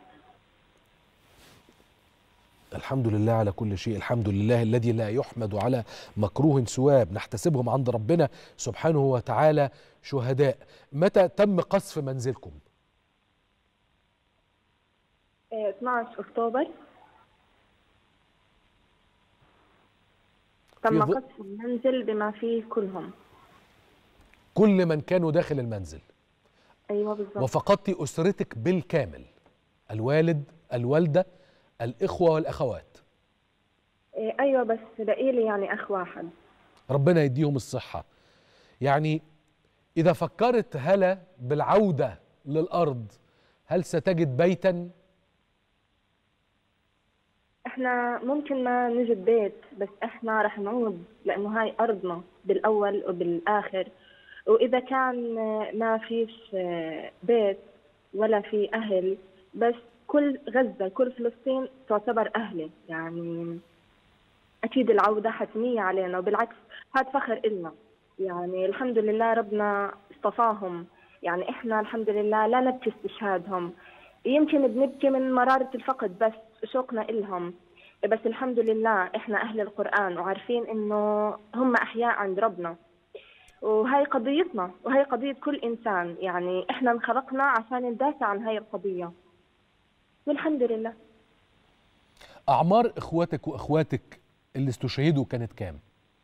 الحمد لله على كل شيء الحمد لله الذي لا يحمد على مكروه سواه نحتسبهم عند ربنا سبحانه وتعالى شهداء متى تم قصف منزلكم آه 12 اكتوبر تم ظ- قصف المنزل بما فيه كلهم كل من كانوا داخل المنزل ايوه بالضبط وفقدت أسرتك بالكامل الوالد الوالدة الإخوة والأخوات إيه، ايوه بس بقيلي يعني اخ واحد ربنا يديهم الصحة يعني إذا فكرت هلا بالعودة للأرض هل ستجد بيتا احنا ممكن ما نجد بيت بس احنا رح نعود لانه هاي ارضنا بالاول وبالاخر واذا كان آه، ما فيش آه، بيت ولا في اهل بس كل غزه كل فلسطين تعتبر اهلي يعني اكيد العوده حتميه علينا وبالعكس هذا فخر إلنا يعني الحمد لله ربنا اصطفاهم يعني احنا الحمد لله لا نبكي استشهادهم يمكن بنبكي من مرارة الفقد بس شوقنا إلهم بس الحمد لله احنا أهل القرآن وعارفين إنه هم أحياء عند ربنا وهي قضيتنا وهي قضية كل إنسان يعني احنا انخلقنا عشان ندافع عن هاي القضية والحمد لله أعمار إخواتك وأخواتك اللي استشهدوا كانت كام؟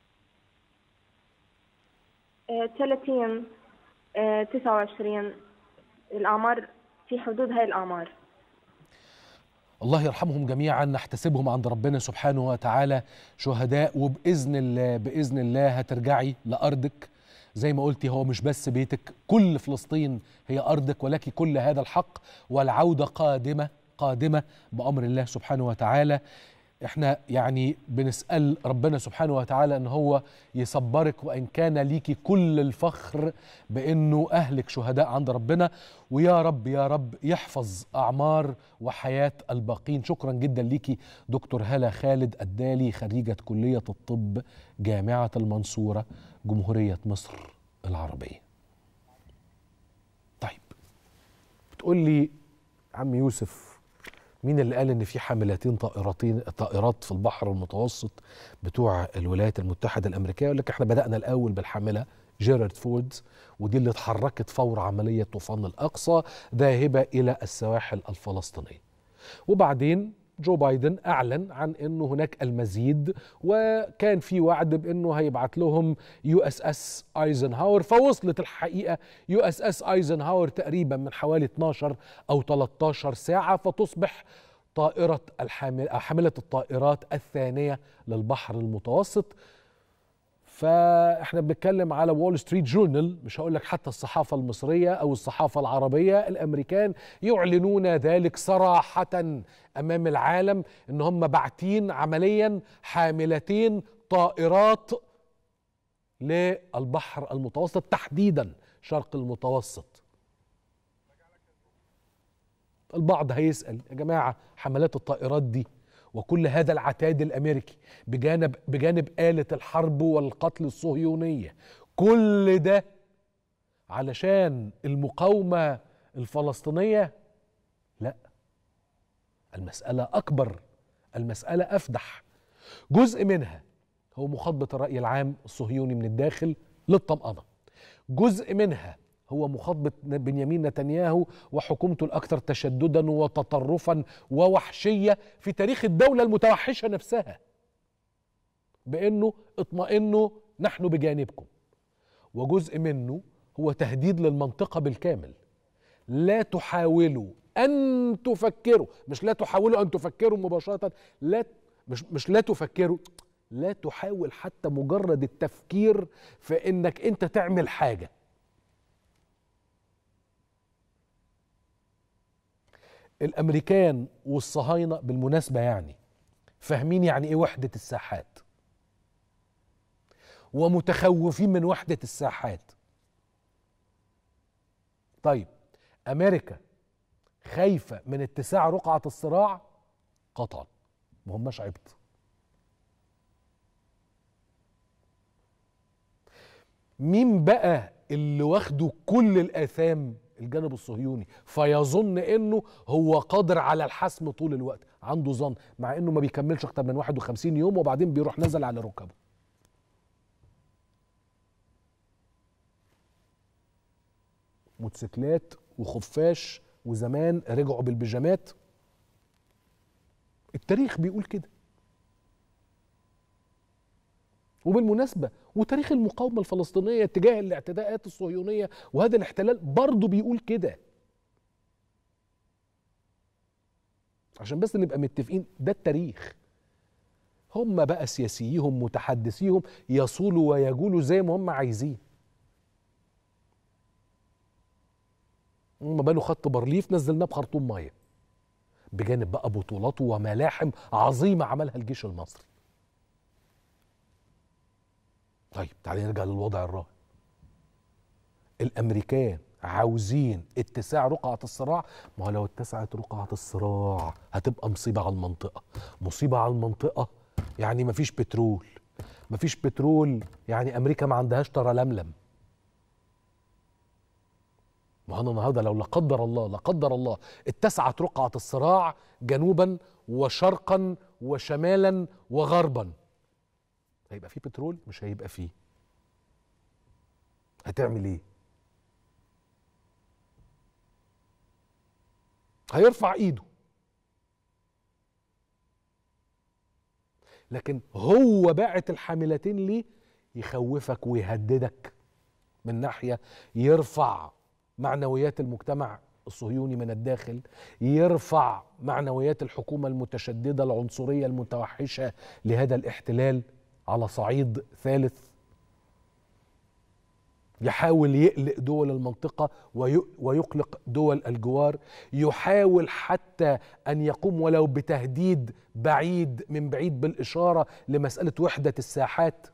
آه، 30 آه، 29 الأعمار في حدود هاي الأعمار الله يرحمهم جميعا نحتسبهم عند ربنا سبحانه وتعالى شهداء وباذن الله باذن الله هترجعي لارضك زي ما قلتي هو مش بس بيتك كل فلسطين هي ارضك ولك كل هذا الحق والعوده قادمه قادمه بامر الله سبحانه وتعالى احنا يعني بنسال ربنا سبحانه وتعالى ان هو يصبرك وان كان ليكي كل الفخر بانه اهلك شهداء عند ربنا ويا رب يا رب يحفظ اعمار وحياه الباقين شكرا جدا ليكي دكتور هلا خالد الدالي خريجه كليه الطب جامعه المنصوره جمهوريه مصر العربيه طيب بتقول لي عم يوسف مين اللي قال ان في حاملتين طائرتين طائرات في البحر المتوسط بتوع الولايات المتحده الامريكيه يقول لك احنا بدانا الاول بالحامله جيرارد فوردز ودي اللي اتحركت فور عمليه طوفان الاقصى ذاهبه الى السواحل الفلسطينيه وبعدين جو بايدن اعلن عن انه هناك المزيد وكان في وعد بانه هيبعت لهم يو اس اس ايزنهاور فوصلت الحقيقه يو اس اس ايزنهاور تقريبا من حوالي 12 او 13 ساعه فتصبح طائره الحامل حامله الطائرات الثانيه للبحر المتوسط فاحنا بنتكلم على وول ستريت جورنال مش هقول لك حتى الصحافه المصريه او الصحافه العربيه الامريكان يعلنون ذلك صراحه امام العالم ان هم باعتين عمليا حاملتين طائرات للبحر المتوسط تحديدا شرق المتوسط البعض هيسال يا جماعه حملات الطائرات دي وكل هذا العتاد الامريكي بجانب بجانب آلة الحرب والقتل الصهيونية كل ده علشان المقاومة الفلسطينية لا المسألة أكبر المسألة أفدح جزء منها هو مخاطبة الرأي العام الصهيوني من الداخل للطمأنة جزء منها هو مخاطبة بنيامين نتنياهو وحكومته الأكثر تشددا وتطرفا ووحشية في تاريخ الدولة المتوحشة نفسها بأنه اطمئنوا نحن بجانبكم وجزء منه هو تهديد للمنطقة بالكامل لا تحاولوا أن تفكروا مش لا تحاولوا أن تفكروا مباشرة لا مش مش لا تفكروا لا تحاول حتى مجرد التفكير في انك انت تعمل حاجه الامريكان والصهاينه بالمناسبه يعني فاهمين يعني ايه وحده الساحات ومتخوفين من وحده الساحات طيب امريكا خايفه من اتساع رقعه الصراع قطعا ما هماش عبط مين بقى اللي واخده كل الاثام الجانب الصهيوني فيظن انه هو قادر على الحسم طول الوقت عنده ظن مع انه ما بيكملش اكتر من 51 يوم وبعدين بيروح نزل على ركبه موتوسيكلات وخفاش وزمان رجعوا بالبيجامات التاريخ بيقول كده وبالمناسبة وتاريخ المقاومة الفلسطينية تجاه الاعتداءات الصهيونية وهذا الاحتلال برضه بيقول كده عشان بس نبقى متفقين ده التاريخ هم بقى سياسيهم متحدثيهم يصولوا ويجولوا زي ما هم عايزين هم بنوا خط بارليف نزلناه بخرطوم ميه بجانب بقى بطولاته وملاحم عظيمه عملها الجيش المصري طيب تعالى نرجع للوضع الراهن الامريكان عاوزين اتساع رقعة الصراع ما هو لو اتسعت رقعة الصراع هتبقى مصيبة على المنطقة مصيبة على المنطقة يعني مفيش بترول مفيش بترول يعني أمريكا ما عندهاش ترى لملم ما أنا النهارده لو لا قدر الله لا قدر الله اتسعت رقعة الصراع جنوبا وشرقا وشمالا وغربا هيبقى فيه بترول مش هيبقى فيه هتعمل ايه هيرفع ايده لكن هو باعت الحاملتين ليه يخوفك ويهددك من ناحيه يرفع معنويات المجتمع الصهيوني من الداخل يرفع معنويات الحكومه المتشدده العنصريه المتوحشه لهذا الاحتلال على صعيد ثالث يحاول يقلق دول المنطقة ويقلق دول الجوار يحاول حتى أن يقوم ولو بتهديد بعيد من بعيد بالإشارة لمسألة وحدة الساحات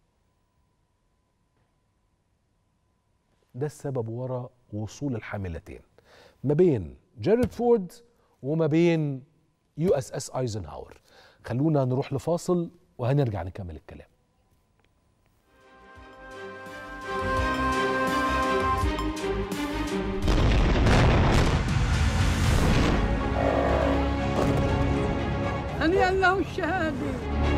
ده السبب وراء وصول الحاملتين ما بين جيرد فورد وما بين يو اس اس ايزنهاور خلونا نروح لفاصل وهنرجع نكمل الكلام هنيئا له الشهاده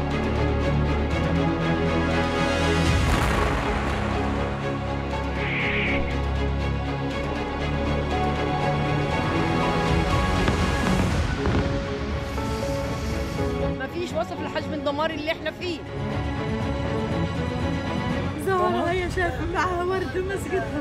مفيش وصف لحجم الدمار اللي احنا فيه زهرة هي شايفة معها ورد مسجدها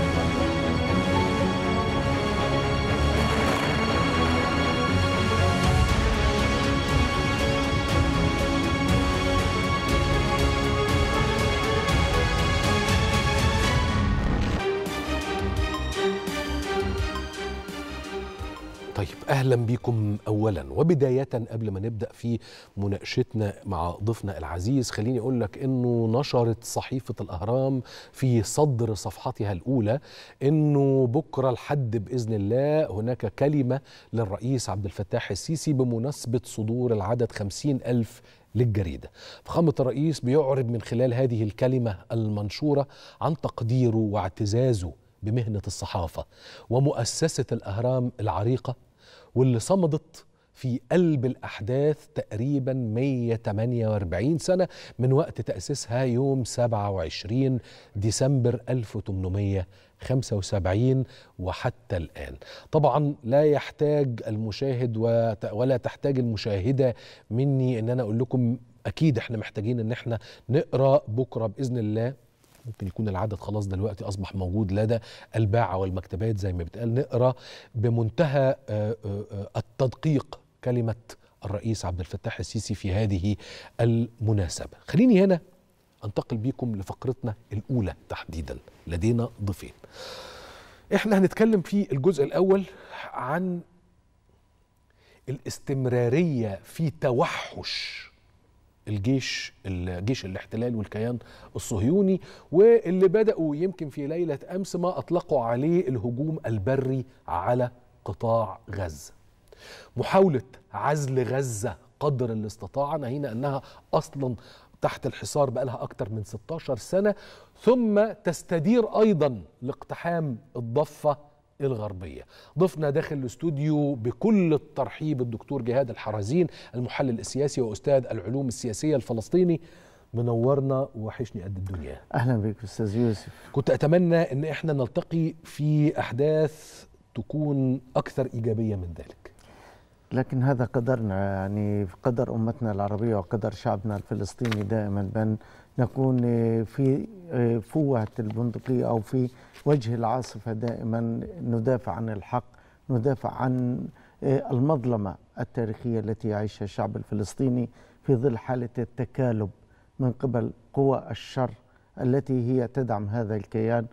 طيب اهلا بكم اولا وبدايه قبل ما نبدا في مناقشتنا مع ضيفنا العزيز خليني اقول لك انه نشرت صحيفه الاهرام في صدر صفحتها الاولى انه بكره الحد باذن الله هناك كلمه للرئيس عبد الفتاح السيسي بمناسبه صدور العدد خمسين ألف للجريدة فخامة الرئيس بيعرب من خلال هذه الكلمة المنشورة عن تقديره واعتزازه بمهنة الصحافة ومؤسسة الأهرام العريقة واللي صمدت في قلب الأحداث تقريبا 148 سنة من وقت تأسيسها يوم 27 ديسمبر 1875 وحتى الآن طبعا لا يحتاج المشاهد ولا تحتاج المشاهدة مني أن أنا أقول لكم أكيد إحنا محتاجين أن إحنا نقرأ بكرة بإذن الله ممكن يكون العدد خلاص دلوقتي اصبح موجود لدى الباعه والمكتبات زي ما بتقال نقرا بمنتهى التدقيق كلمه الرئيس عبد الفتاح السيسي في هذه المناسبه. خليني هنا انتقل بيكم لفقرتنا الاولى تحديدا لدينا ضيفين. احنا هنتكلم في الجزء الاول عن الاستمراريه في توحش الجيش الجيش الاحتلال والكيان الصهيوني واللي بدأوا يمكن في ليلة أمس ما أطلقوا عليه الهجوم البري على قطاع غزة محاولة عزل غزة قدر الاستطاعة نهينا أنها أصلا تحت الحصار بقالها أكثر من 16 سنة ثم تستدير أيضا لاقتحام الضفة الغربية ضفنا داخل الاستوديو بكل الترحيب الدكتور جهاد الحرازين المحلل السياسي وأستاذ العلوم السياسية الفلسطيني منورنا وحشني قد الدنيا اهلا بك استاذ يوسف كنت اتمنى ان احنا نلتقي في احداث تكون اكثر ايجابيه من ذلك لكن هذا قدرنا يعني قدر أمتنا العربية وقدر شعبنا الفلسطيني دائما بأن نكون في فوهة البندقية أو في وجه العاصفة دائما ندافع عن الحق ندافع عن المظلمة التاريخية التي يعيشها الشعب الفلسطيني في ظل حالة التكالب من قبل قوى الشر التي هي تدعم هذا الكيان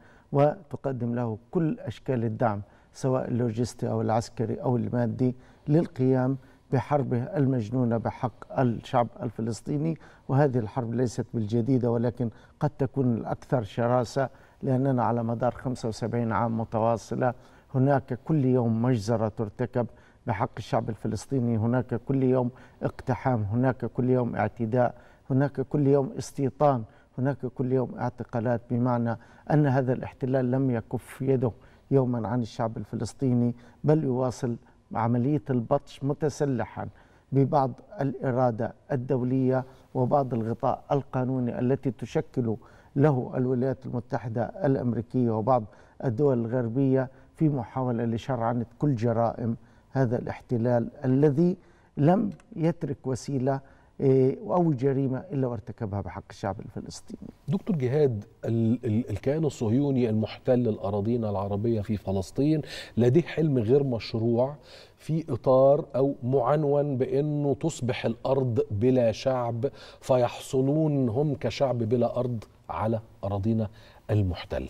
وتقدم له كل أشكال الدعم سواء اللوجستي أو العسكري أو المادي للقيام بحربه المجنونة بحق الشعب الفلسطيني وهذه الحرب ليست بالجديدة ولكن قد تكون الأكثر شراسة لأننا على مدار 75 عام متواصلة هناك كل يوم مجزرة ترتكب بحق الشعب الفلسطيني هناك كل يوم اقتحام هناك كل يوم اعتداء هناك كل يوم استيطان هناك كل يوم اعتقالات بمعنى أن هذا الاحتلال لم يكف يده يوما عن الشعب الفلسطيني بل يواصل عملية البطش متسلحا ببعض الإرادة الدولية وبعض الغطاء القانوني التي تشكل له الولايات المتحدة الأمريكية وبعض الدول الغربية في محاولة لشرعنة كل جرائم هذا الاحتلال الذي لم يترك وسيلة أو جريمة إلا وارتكبها بحق الشعب الفلسطيني دكتور جهاد ال ال الكيان الصهيوني المحتل الأراضين العربية في فلسطين لديه حلم غير مشروع في إطار أو معنون بأنه تصبح الأرض بلا شعب فيحصلون هم كشعب بلا أرض على أراضينا المحتل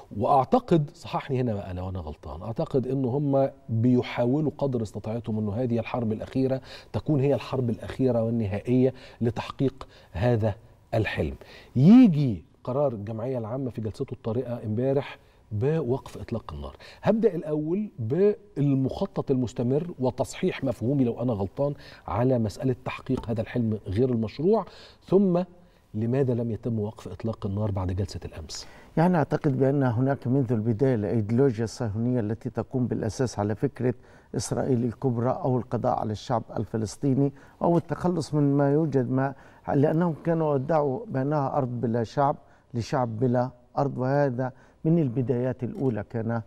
واعتقد صححني هنا بقى لو انا غلطان اعتقد ان هم بيحاولوا قدر استطاعتهم انه هذه الحرب الاخيره تكون هي الحرب الاخيره والنهائيه لتحقيق هذا الحلم يجي قرار الجمعيه العامه في جلسته الطارئه امبارح بوقف اطلاق النار هبدا الاول بالمخطط المستمر وتصحيح مفهومي لو انا غلطان على مساله تحقيق هذا الحلم غير المشروع ثم لماذا لم يتم وقف اطلاق النار بعد جلسه الامس يعني اعتقد بان هناك منذ البدايه الايديولوجيا الصهيونيه التي تقوم بالاساس على فكره اسرائيل الكبرى او القضاء على الشعب الفلسطيني او التخلص من ما يوجد ما لانهم كانوا ادعوا بانها ارض بلا شعب لشعب بلا ارض وهذا من البدايات الاولى كان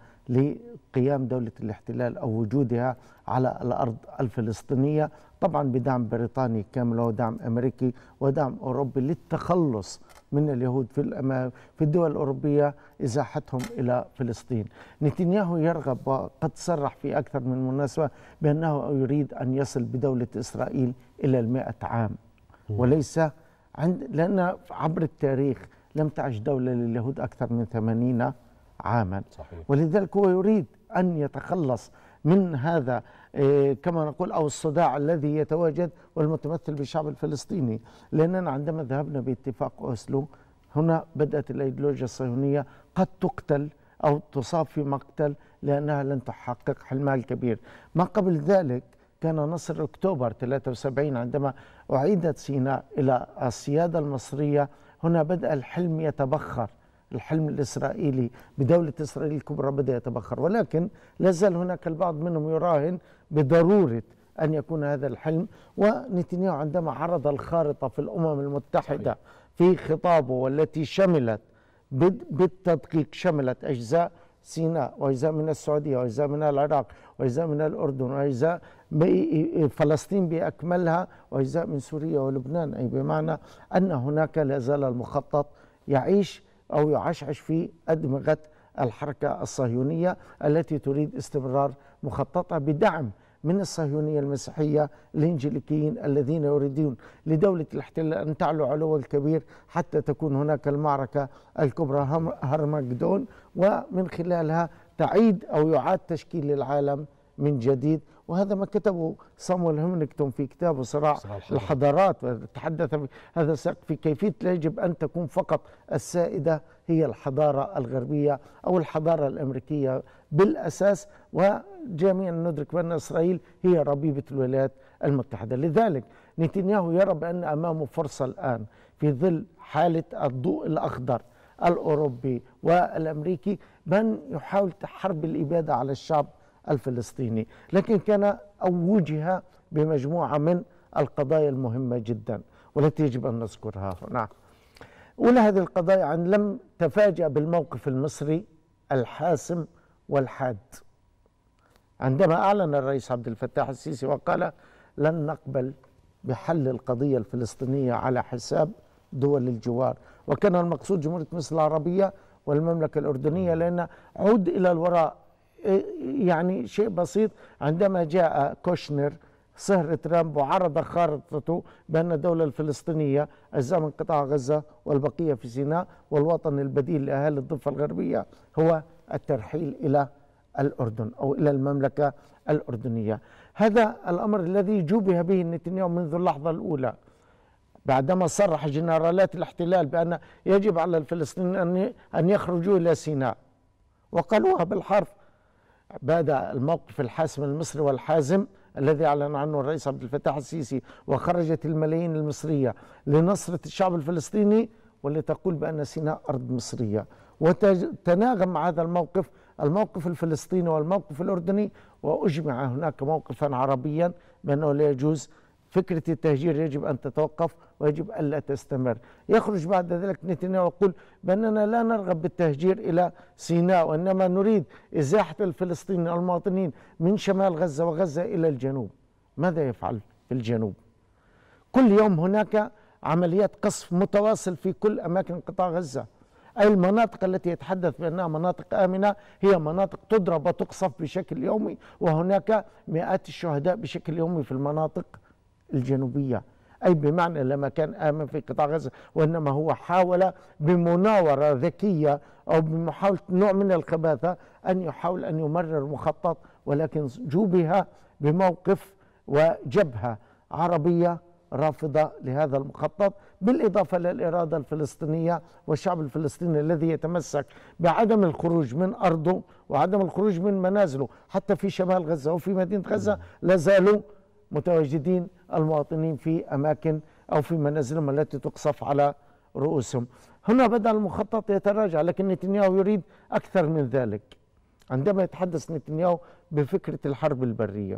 لقيام دوله الاحتلال او وجودها على الارض الفلسطينيه طبعا بدعم بريطاني كامل ودعم امريكي ودعم اوروبي للتخلص من اليهود في في الدول الاوروبيه ازاحتهم الى فلسطين. نتنياهو يرغب وقد صرح في اكثر من مناسبه بانه يريد ان يصل بدوله اسرائيل الى المائة عام وليس عند لان عبر التاريخ لم تعش دوله لليهود اكثر من ثمانين عاما صحيح. ولذلك هو يريد ان يتخلص من هذا إيه كما نقول او الصداع الذي يتواجد والمتمثل بالشعب الفلسطيني لاننا عندما ذهبنا باتفاق اوسلو هنا بدات الايديولوجيا الصهيونيه قد تقتل او تصاب في مقتل لانها لن تحقق حلمها الكبير ما قبل ذلك كان نصر اكتوبر 73 عندما اعيدت سيناء الى السياده المصريه هنا بدا الحلم يتبخر الحلم الإسرائيلي بدولة إسرائيل الكبرى بدأ يتبخر ولكن لا زال هناك البعض منهم يراهن بضرورة أن يكون هذا الحلم ونتنياهو عندما عرض الخارطة في الأمم المتحدة في خطابه والتي شملت بالتدقيق شملت أجزاء سيناء وأجزاء من السعودية وأجزاء من العراق وأجزاء من الأردن وأجزاء فلسطين بأكملها وأجزاء من سوريا ولبنان أي بمعنى أن هناك لا زال المخطط يعيش أو يعشعش في أدمغة الحركة الصهيونية التي تريد استمرار مخططها بدعم من الصهيونية المسيحية الإنجليكيين الذين يريدون لدولة الاحتلال أن تعلو علو الكبير حتى تكون هناك المعركة الكبرى هرمجدون ومن خلالها تعيد أو يعاد تشكيل العالم من جديد وهذا ما كتبه صامويل هيمنكتون في كتابه صراع الحضارات وتحدث في هذا السياق في كيفية لا يجب أن تكون فقط السائدة هي الحضارة الغربية أو الحضارة الأمريكية بالأساس وجميعا ندرك بأن إسرائيل هي ربيبة الولايات المتحدة لذلك نتنياهو يرى بأن أمامه فرصة الآن في ظل حالة الضوء الأخضر الأوروبي والأمريكي بأن يحاول حرب الإبادة على الشعب الفلسطيني لكن كان أو وجه بمجموعة من القضايا المهمة جدا والتي يجب أن نذكرها هنا أولى هذه القضايا أن لم تفاجأ بالموقف المصري الحاسم والحاد عندما أعلن الرئيس عبد الفتاح السيسي وقال لن نقبل بحل القضية الفلسطينية على حساب دول الجوار وكان المقصود جمهورية مصر العربية والمملكة الأردنية لأن عود إلى الوراء يعني شيء بسيط عندما جاء كوشنر صهر ترامب وعرض خارطته بأن الدولة الفلسطينية أجزاء من قطاع غزة والبقية في سيناء والوطن البديل لأهالي الضفة الغربية هو الترحيل إلى الأردن أو إلى المملكة الأردنية هذا الأمر الذي جوبه به نتنياهو منذ اللحظة الأولى بعدما صرح جنرالات الاحتلال بأن يجب على الفلسطينيين أن يخرجوا إلى سيناء وقالوها بالحرف بدا الموقف الحاسم المصري والحازم الذي اعلن عنه الرئيس عبد الفتاح السيسي وخرجت الملايين المصريه لنصره الشعب الفلسطيني ولتقول بان سيناء ارض مصريه وتناغم مع هذا الموقف الموقف الفلسطيني والموقف الاردني واجمع هناك موقفا عربيا بانه لا يجوز فكرة التهجير يجب أن تتوقف ويجب ألا تستمر يخرج بعد ذلك نتنياهو يقول بأننا لا نرغب بالتهجير إلى سيناء وإنما نريد إزاحة الفلسطينيين المواطنين من شمال غزة وغزة إلى الجنوب ماذا يفعل في الجنوب كل يوم هناك عمليات قصف متواصل في كل أماكن قطاع غزة أي المناطق التي يتحدث بأنها مناطق آمنة هي مناطق تضرب وتقصف بشكل يومي وهناك مئات الشهداء بشكل يومي في المناطق الجنوبية أي بمعنى لما كان آمن في قطاع غزة وإنما هو حاول بمناورة ذكية أو بمحاولة نوع من الخباثة أن يحاول أن يمرر مخطط ولكن جوبها بموقف وجبهة عربية رافضة لهذا المخطط بالإضافة للإرادة الفلسطينية والشعب الفلسطيني الذي يتمسك بعدم الخروج من أرضه وعدم الخروج من منازله حتى في شمال غزة وفي مدينة غزة لا زالوا متواجدين المواطنين في اماكن او في منازلهم التي تقصف على رؤوسهم. هنا بدا المخطط يتراجع لكن نتنياهو يريد اكثر من ذلك. عندما يتحدث نتنياهو بفكره الحرب البريه.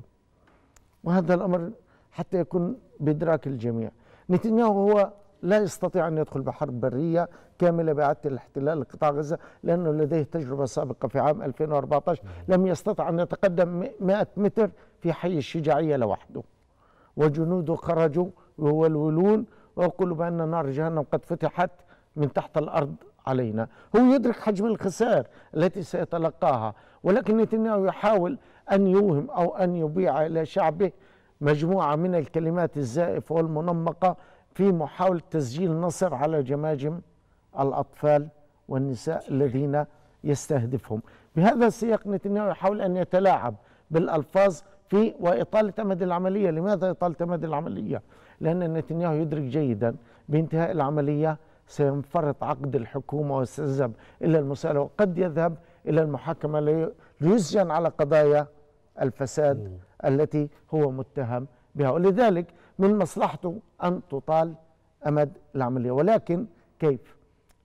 وهذا الامر حتى يكون بادراك الجميع. نتنياهو هو لا يستطيع ان يدخل بحرب بريه كامله باعاده الاحتلال لقطاع غزه لانه لديه تجربه سابقه في عام 2014 لم يستطع ان يتقدم 100 متر في حي الشجاعيه لوحده وجنوده خرجوا يولولون ويقولوا بان نار جهنم قد فتحت من تحت الارض علينا هو يدرك حجم الخسائر التي سيتلقاها ولكن نتنياهو يحاول ان يوهم او ان يبيع الى شعبه مجموعه من الكلمات الزائفه والمنمقه في محاولة تسجيل نصر على جماجم الأطفال والنساء الذين يستهدفهم بهذا السياق نتنياهو يحاول أن يتلاعب بالألفاظ في وإطالة أمد العملية لماذا إطالة أمد العملية؟ لأن نتنياهو يدرك جيدا بانتهاء العملية سينفرط عقد الحكومة وسيذهب إلى المسألة وقد يذهب إلى المحاكمة ليسجن على قضايا الفساد التي هو متهم بها ولذلك من مصلحته أن تطال أمد العملية ولكن كيف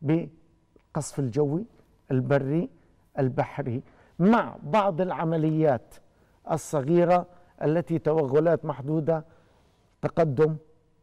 بالقصف الجوي البري البحري مع بعض العمليات الصغيرة التي توغلات محدودة تقدم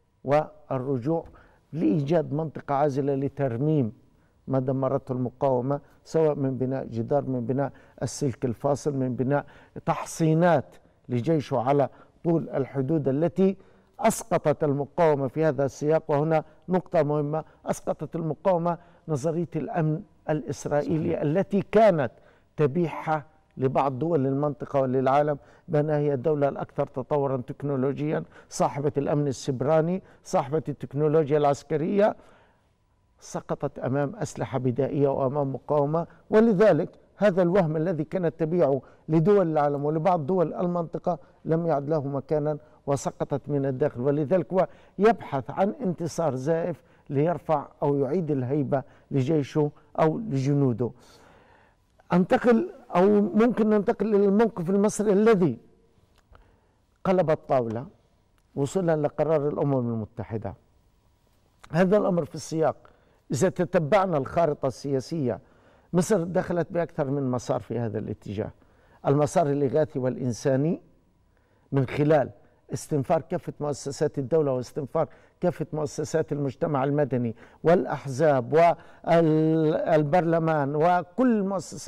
والرجوع لإيجاد منطقة عازلة لترميم ما دمرته المقاومة سواء من بناء جدار من بناء السلك الفاصل من بناء تحصينات لجيشه على طول الحدود التي اسقطت المقاومه في هذا السياق وهنا نقطه مهمه اسقطت المقاومه نظريه الامن الاسرائيلي صحيح. التي كانت تبيحها لبعض دول المنطقة وللعالم بأنها هي الدولة الأكثر تطورا تكنولوجيا صاحبة الأمن السبراني صاحبة التكنولوجيا العسكرية سقطت أمام أسلحة بدائية وأمام مقاومة ولذلك هذا الوهم الذي كانت تبيعه لدول العالم ولبعض دول المنطقة لم يعد له مكانا وسقطت من الداخل ولذلك هو يبحث عن انتصار زائف ليرفع أو يعيد الهيبة لجيشه أو لجنوده انتقل أو ممكن ننتقل إلى الموقف المصري الذي قلب الطاولة وصولا لقرار الأمم المتحدة هذا الأمر في السياق إذا تتبعنا الخارطة السياسية مصر دخلت بأكثر من مسار في هذا الاتجاه المسار الإغاثي والإنساني من خلال استنفار كافة مؤسسات الدولة واستنفار كافة مؤسسات المجتمع المدني والأحزاب والبرلمان وكل المؤسسات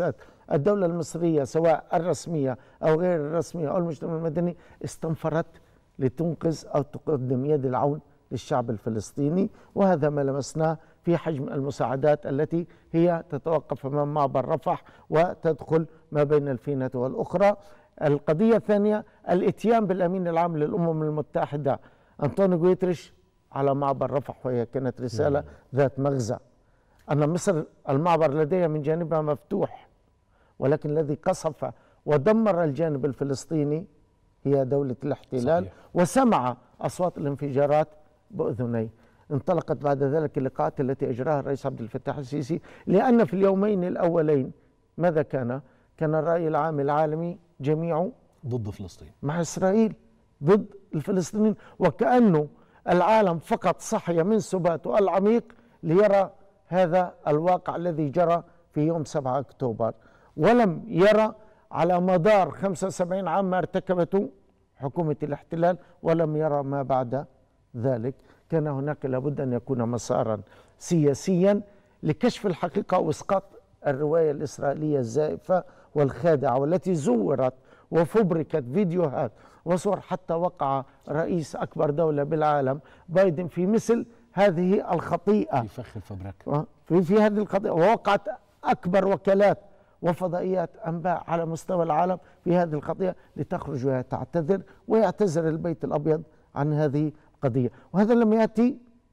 الدولة المصرية سواء الرسمية أو غير الرسمية أو المجتمع المدني استنفرت لتنقذ أو تقدم يد العون للشعب الفلسطيني وهذا ما لمسناه في حجم المساعدات التي هي تتوقف أمام معبر رفح وتدخل ما بين الفينة والأخرى القضية الثانية الاتيان بالأمين العام للأمم المتحدة أنطونيو غويتريش على معبر رفح وهي كانت رسالة ذات مغزى أن مصر المعبر لديها من جانبها مفتوح ولكن الذي قصف ودمر الجانب الفلسطيني هي دولة الاحتلال صحيح. وسمع أصوات الانفجارات بأذنيه انطلقت بعد ذلك اللقاءات التي أجراها الرئيس عبد الفتاح السيسي لأن في اليومين الأولين ماذا كان؟ كان الرأي العام العالمي جميعه ضد فلسطين مع إسرائيل ضد الفلسطينيين وكأنه العالم فقط صحي من سباته العميق ليرى هذا الواقع الذي جرى في يوم 7 أكتوبر ولم يرى على مدار 75 عام ما ارتكبته حكومة الاحتلال ولم يرى ما بعد ذلك كان هناك لابد أن يكون مسارا سياسيا لكشف الحقيقة وإسقاط الرواية الإسرائيلية الزائفة والخادعة والتي زورت وفبركت فيديوهات وصور حتى وقع رئيس أكبر دولة بالعالم بايدن في مثل هذه الخطيئة في فخ الفبرك في في هذه القضية ووقعت أكبر وكالات وفضائيات أنباء على مستوى العالم في هذه القضية لتخرج وتعتذر ويعتذر البيت الأبيض عن هذه القضية وهذا لم يأتي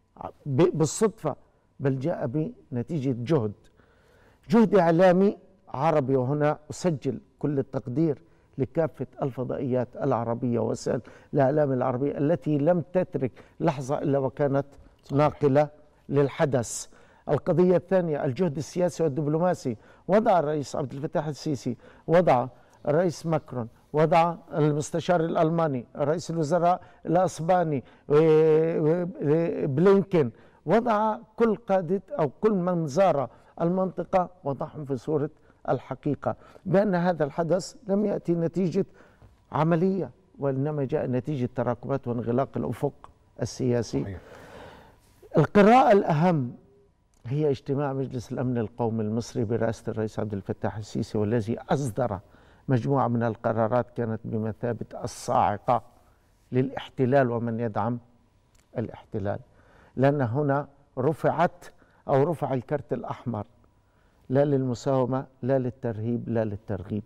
ب- بالصدفة بل جاء بنتيجة جهد جهد إعلامي عربي وهنا أسجل كل التقدير لكافة الفضائيات العربية ووسائل الإعلام العربية التي لم تترك لحظة إلا وكانت ناقلة للحدث القضية الثانية الجهد السياسي والدبلوماسي وضع الرئيس عبد الفتاح السيسي وضع الرئيس ماكرون وضع المستشار الألماني رئيس الوزراء الأسباني و- و- بلينكين وضع كل قادة أو كل من زار المنطقة وضعهم في صورة الحقيقة بأن هذا الحدث لم يأتي نتيجة عملية وإنما جاء نتيجة تراكمات وانغلاق الأفق السياسي صحيح. القراءة الأهم هي اجتماع مجلس الأمن القومي المصري برئاسة الرئيس عبد الفتاح السيسي والذي أصدر مجموعة من القرارات كانت بمثابة الصاعقة للاحتلال ومن يدعم الاحتلال لأن هنا رفعت أو رفع الكرت الأحمر لا للمساومة لا للترهيب لا للترغيب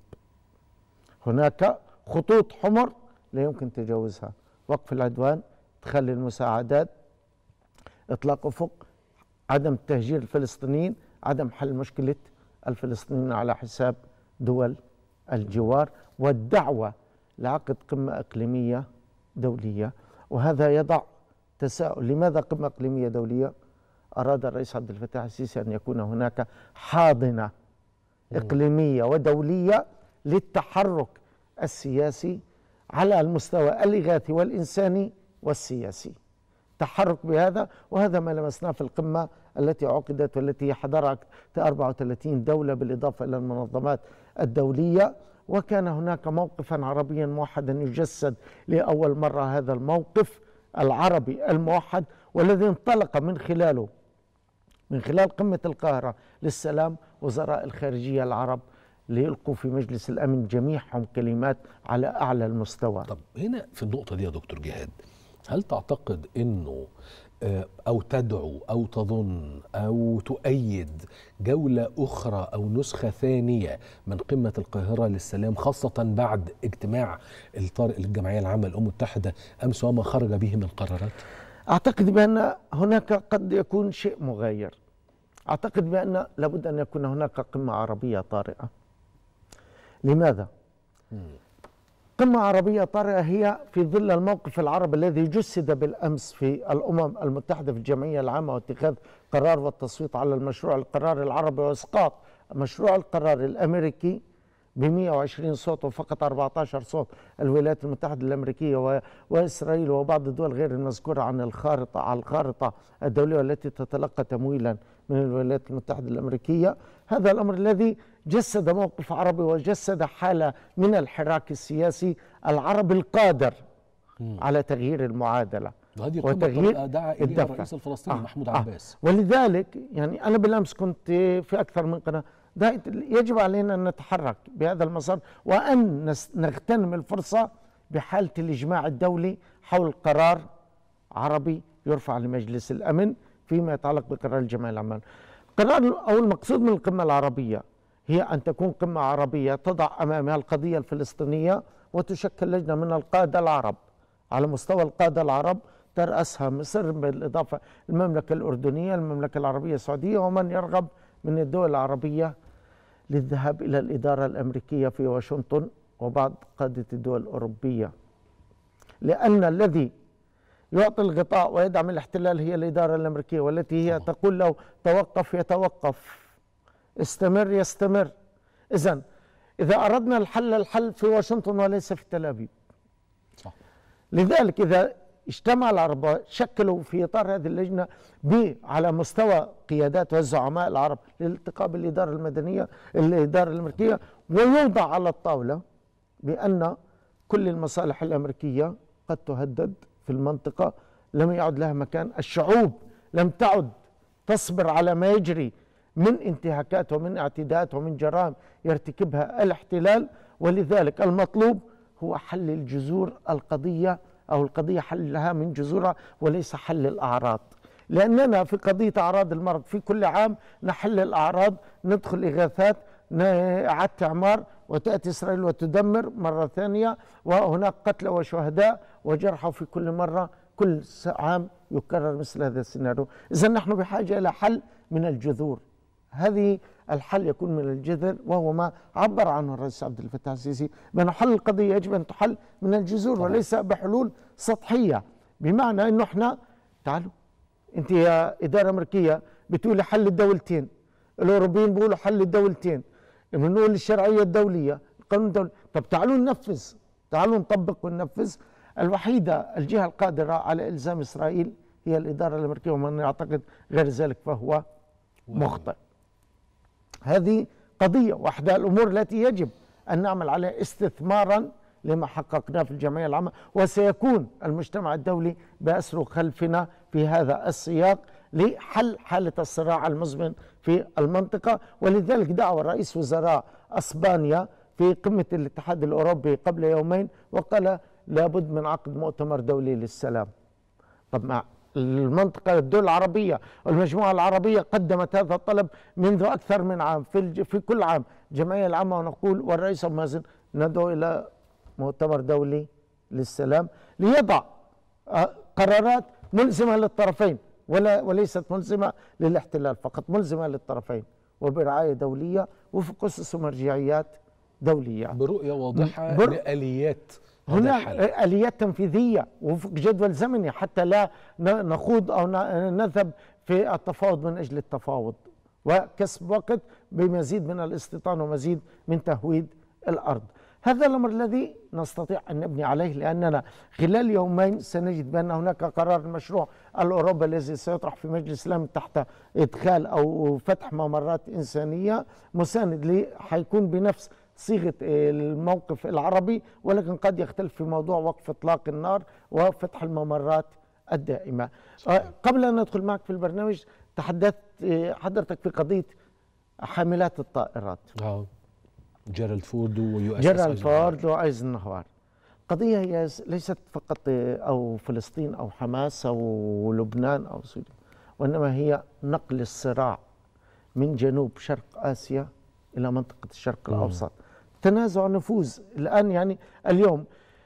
هناك خطوط حمر لا يمكن تجاوزها وقف العدوان تخلي المساعدات اطلاق افق عدم تهجير الفلسطينيين عدم حل مشكله الفلسطينيين على حساب دول الجوار والدعوه لعقد قمه اقليميه دوليه وهذا يضع تساؤل لماذا قمه اقليميه دوليه اراد الرئيس عبد الفتاح السيسي ان يكون هناك حاضنه اقليميه ودوليه للتحرك السياسي على المستوى الاغاثي والانساني والسياسي تحرك بهذا وهذا ما لمسناه في القمة التي عقدت والتي حضرها 34 دولة بالإضافة إلى المنظمات الدولية وكان هناك موقفا عربيا موحدا يجسد لأول مرة هذا الموقف العربي الموحد والذي انطلق من خلاله من خلال قمة القاهرة للسلام وزراء الخارجية العرب ليلقوا في مجلس الأمن جميعهم كلمات على أعلى المستوى طب هنا في النقطة دي يا دكتور جهاد هل تعتقد انه آه، او تدعو او تظن او تؤيد جولة اخرى او نسخة ثانية من قمة القاهرة للسلام خاصة بعد اجتماع الطارئ للجمعية العامة للامم المتحدة امس وما خرج به من قرارات؟ أعتقد بأن هناك قد يكون شيء مغاير أعتقد بأن لابد أن يكون هناك قمة عربية طارئة لماذا؟ قمة عربية طارئة هي في ظل الموقف العربي الذي جسد بالأمس في الأمم المتحدة في الجمعية العامة واتخاذ قرار والتصويت على المشروع القرار العربي وإسقاط مشروع القرار الأمريكي ب 120 صوت وفقط 14 صوت الولايات المتحدة الأمريكية و- وإسرائيل وبعض الدول غير المذكورة عن الخارطة على الخارطة الدولية والتي تتلقى تمويلا من الولايات المتحدة الأمريكية هذا الأمر الذي جسد موقف عربي وجسد حالة من الحراك السياسي العربي القادر على تغيير المعادلة وهذه القمة وتغيير دعا اليها الدفع الرئيس الفلسطيني آه، محمود آه. عباس ولذلك يعني أنا بالأمس كنت في أكثر من قناة ده يجب علينا أن نتحرك بهذا المسار وأن نس- نغتنم الفرصة بحالة الإجماع الدولي حول قرار عربي يرفع لمجلس الأمن فيما يتعلق بقرار الجمعية العامة قرار أو المقصود من القمة العربية هي أن تكون قمة عربية تضع أمامها القضية الفلسطينية وتشكل لجنة من القادة العرب على مستوى القادة العرب ترأسها مصر بالإضافة المملكة الأردنية المملكة العربية السعودية ومن يرغب من الدول العربية للذهاب إلى الإدارة الأمريكية في واشنطن وبعض قادة الدول الأوروبية لأن الذي يعطي الغطاء ويدعم الاحتلال هي الإدارة الأمريكية والتي هي تقول له توقف يتوقف استمر يستمر إذا إذا أردنا الحل الحل في واشنطن وليس في تل أبيب صح لذلك إذا اجتمع العرب شكلوا في إطار هذه اللجنة ب- على مستوى قيادات والزعماء العرب للالتقاء بالإدارة المدنية الإدارة الأمريكية ويوضع على الطاولة بأن كل المصالح الأمريكية قد تهدد في المنطقة لم يعد لها مكان الشعوب لم تعد تصبر على ما يجري من انتهاكات ومن اعتداءات ومن جرائم يرتكبها الاحتلال ولذلك المطلوب هو حل الجذور القضية أو القضية حلها من جذورها وليس حل الأعراض لأننا في قضية أعراض المرض في كل عام نحل الأعراض ندخل إغاثات ن- إعادة إعمار وتأتي إسرائيل وتدمر مرة ثانية وهناك قتلى وشهداء وجرحى في كل مرة كل س- عام يكرر مثل هذا السيناريو إذا نحن بحاجة إلى حل من الجذور هذه الحل يكون من الجذر وهو ما عبر عنه الرئيس عبد الفتاح السيسي بأن حل القضية يجب أن تحل من الجذور وليس بحلول سطحية بمعنى أنه احنا تعالوا انت يا إدارة أمريكية بتقولي حل الدولتين الأوروبيين بيقولوا حل الدولتين بنقول الشرعية الدولية القانون الدولي طب تعالوا ننفذ تعالوا نطبق وننفذ الوحيدة الجهة القادرة على إلزام إسرائيل هي الإدارة الأمريكية ومن يعتقد غير ذلك فهو مخطئ هذه قضية واحدة الأمور التي يجب أن نعمل عليها استثمارا لما حققناه في الجمعية العامة وسيكون المجتمع الدولي بأسره خلفنا في هذا السياق لحل حالة الصراع المزمن في المنطقة ولذلك دعا رئيس وزراء أسبانيا في قمة الاتحاد الأوروبي قبل يومين وقال لابد من عقد مؤتمر دولي للسلام طب مع المنطقة الدول العربية والمجموعة العربية قدمت هذا الطلب منذ أكثر من عام في, الج... في كل عام الجمعية العامة ونقول والرئيس أبو مازن ندعو إلى مؤتمر دولي للسلام ليضع آه، قرارات ملزمة للطرفين ولا وليست ملزمة للاحتلال فقط ملزمة للطرفين وبرعاية دولية وفق أسس ومرجعيات دولية برؤية واضحة بر- لآليات هذا هناك الحل. آليات تنفيذية وفق جدول زمني حتى لا ن- نخوض أو ن- نذهب في التفاوض من أجل التفاوض وكسب وقت بمزيد من الاستيطان ومزيد من تهويد الأرض هذا الأمر الذي نستطيع أن نبني عليه لأننا خلال يومين سنجد بأن هناك قرار المشروع الأوروبي الذي سيطرح في مجلس الأمن تحت إدخال أو فتح ممرات إنسانية مساند لي حيكون بنفس صيغه الموقف العربي ولكن قد يختلف في موضوع وقف اطلاق النار وفتح الممرات الدائمه. آه، قبل ان ندخل معك في البرنامج تحدثت آه، حضرتك في قضيه حاملات الطائرات اه جيرالد فورد ويو اس جيرالد فورد وايزنهوار. قضيه هي ليست فقط آه، او فلسطين او حماس او لبنان او سوريا وانما هي نقل الصراع من جنوب شرق اسيا الى منطقه الشرق الاوسط. تنازع نفوذ الان يعني اليوم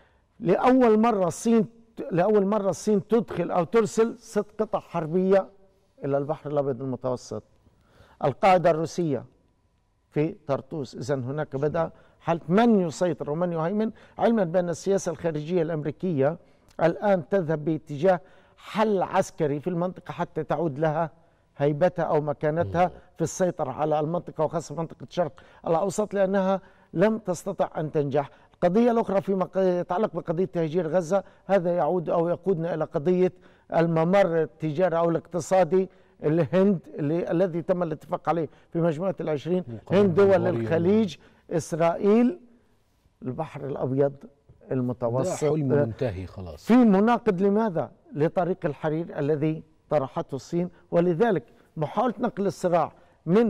لاول مره الصين لاول مره الصين تدخل او ترسل ست قطع حربيه الى البحر الابيض المتوسط القاعده الروسيه في طرطوس اذا هناك بدا حاله من يسيطر ومن يهيمن علما بان السياسه الخارجيه الامريكيه الان تذهب باتجاه حل عسكري في المنطقه حتى تعود لها هيبتها او مكانتها في السيطره على المنطقه وخاصه منطقه الشرق الاوسط لانها لم تستطع ان تنجح. القضيه الاخرى فيما ق- يتعلق بقضيه تهجير غزه هذا يعود او يقودنا الى قضيه الممر التجاري او الاقتصادي الهند اللي الذي تم الاتفاق عليه في مجموعه العشرين مقرر هند دول حواري الخليج اسرائيل البحر الابيض ده المتوسط حلم منتهي خلاص في مناقض لماذا؟ لطريق الحرير الذي طرحته الصين ولذلك محاولة نقل الصراع من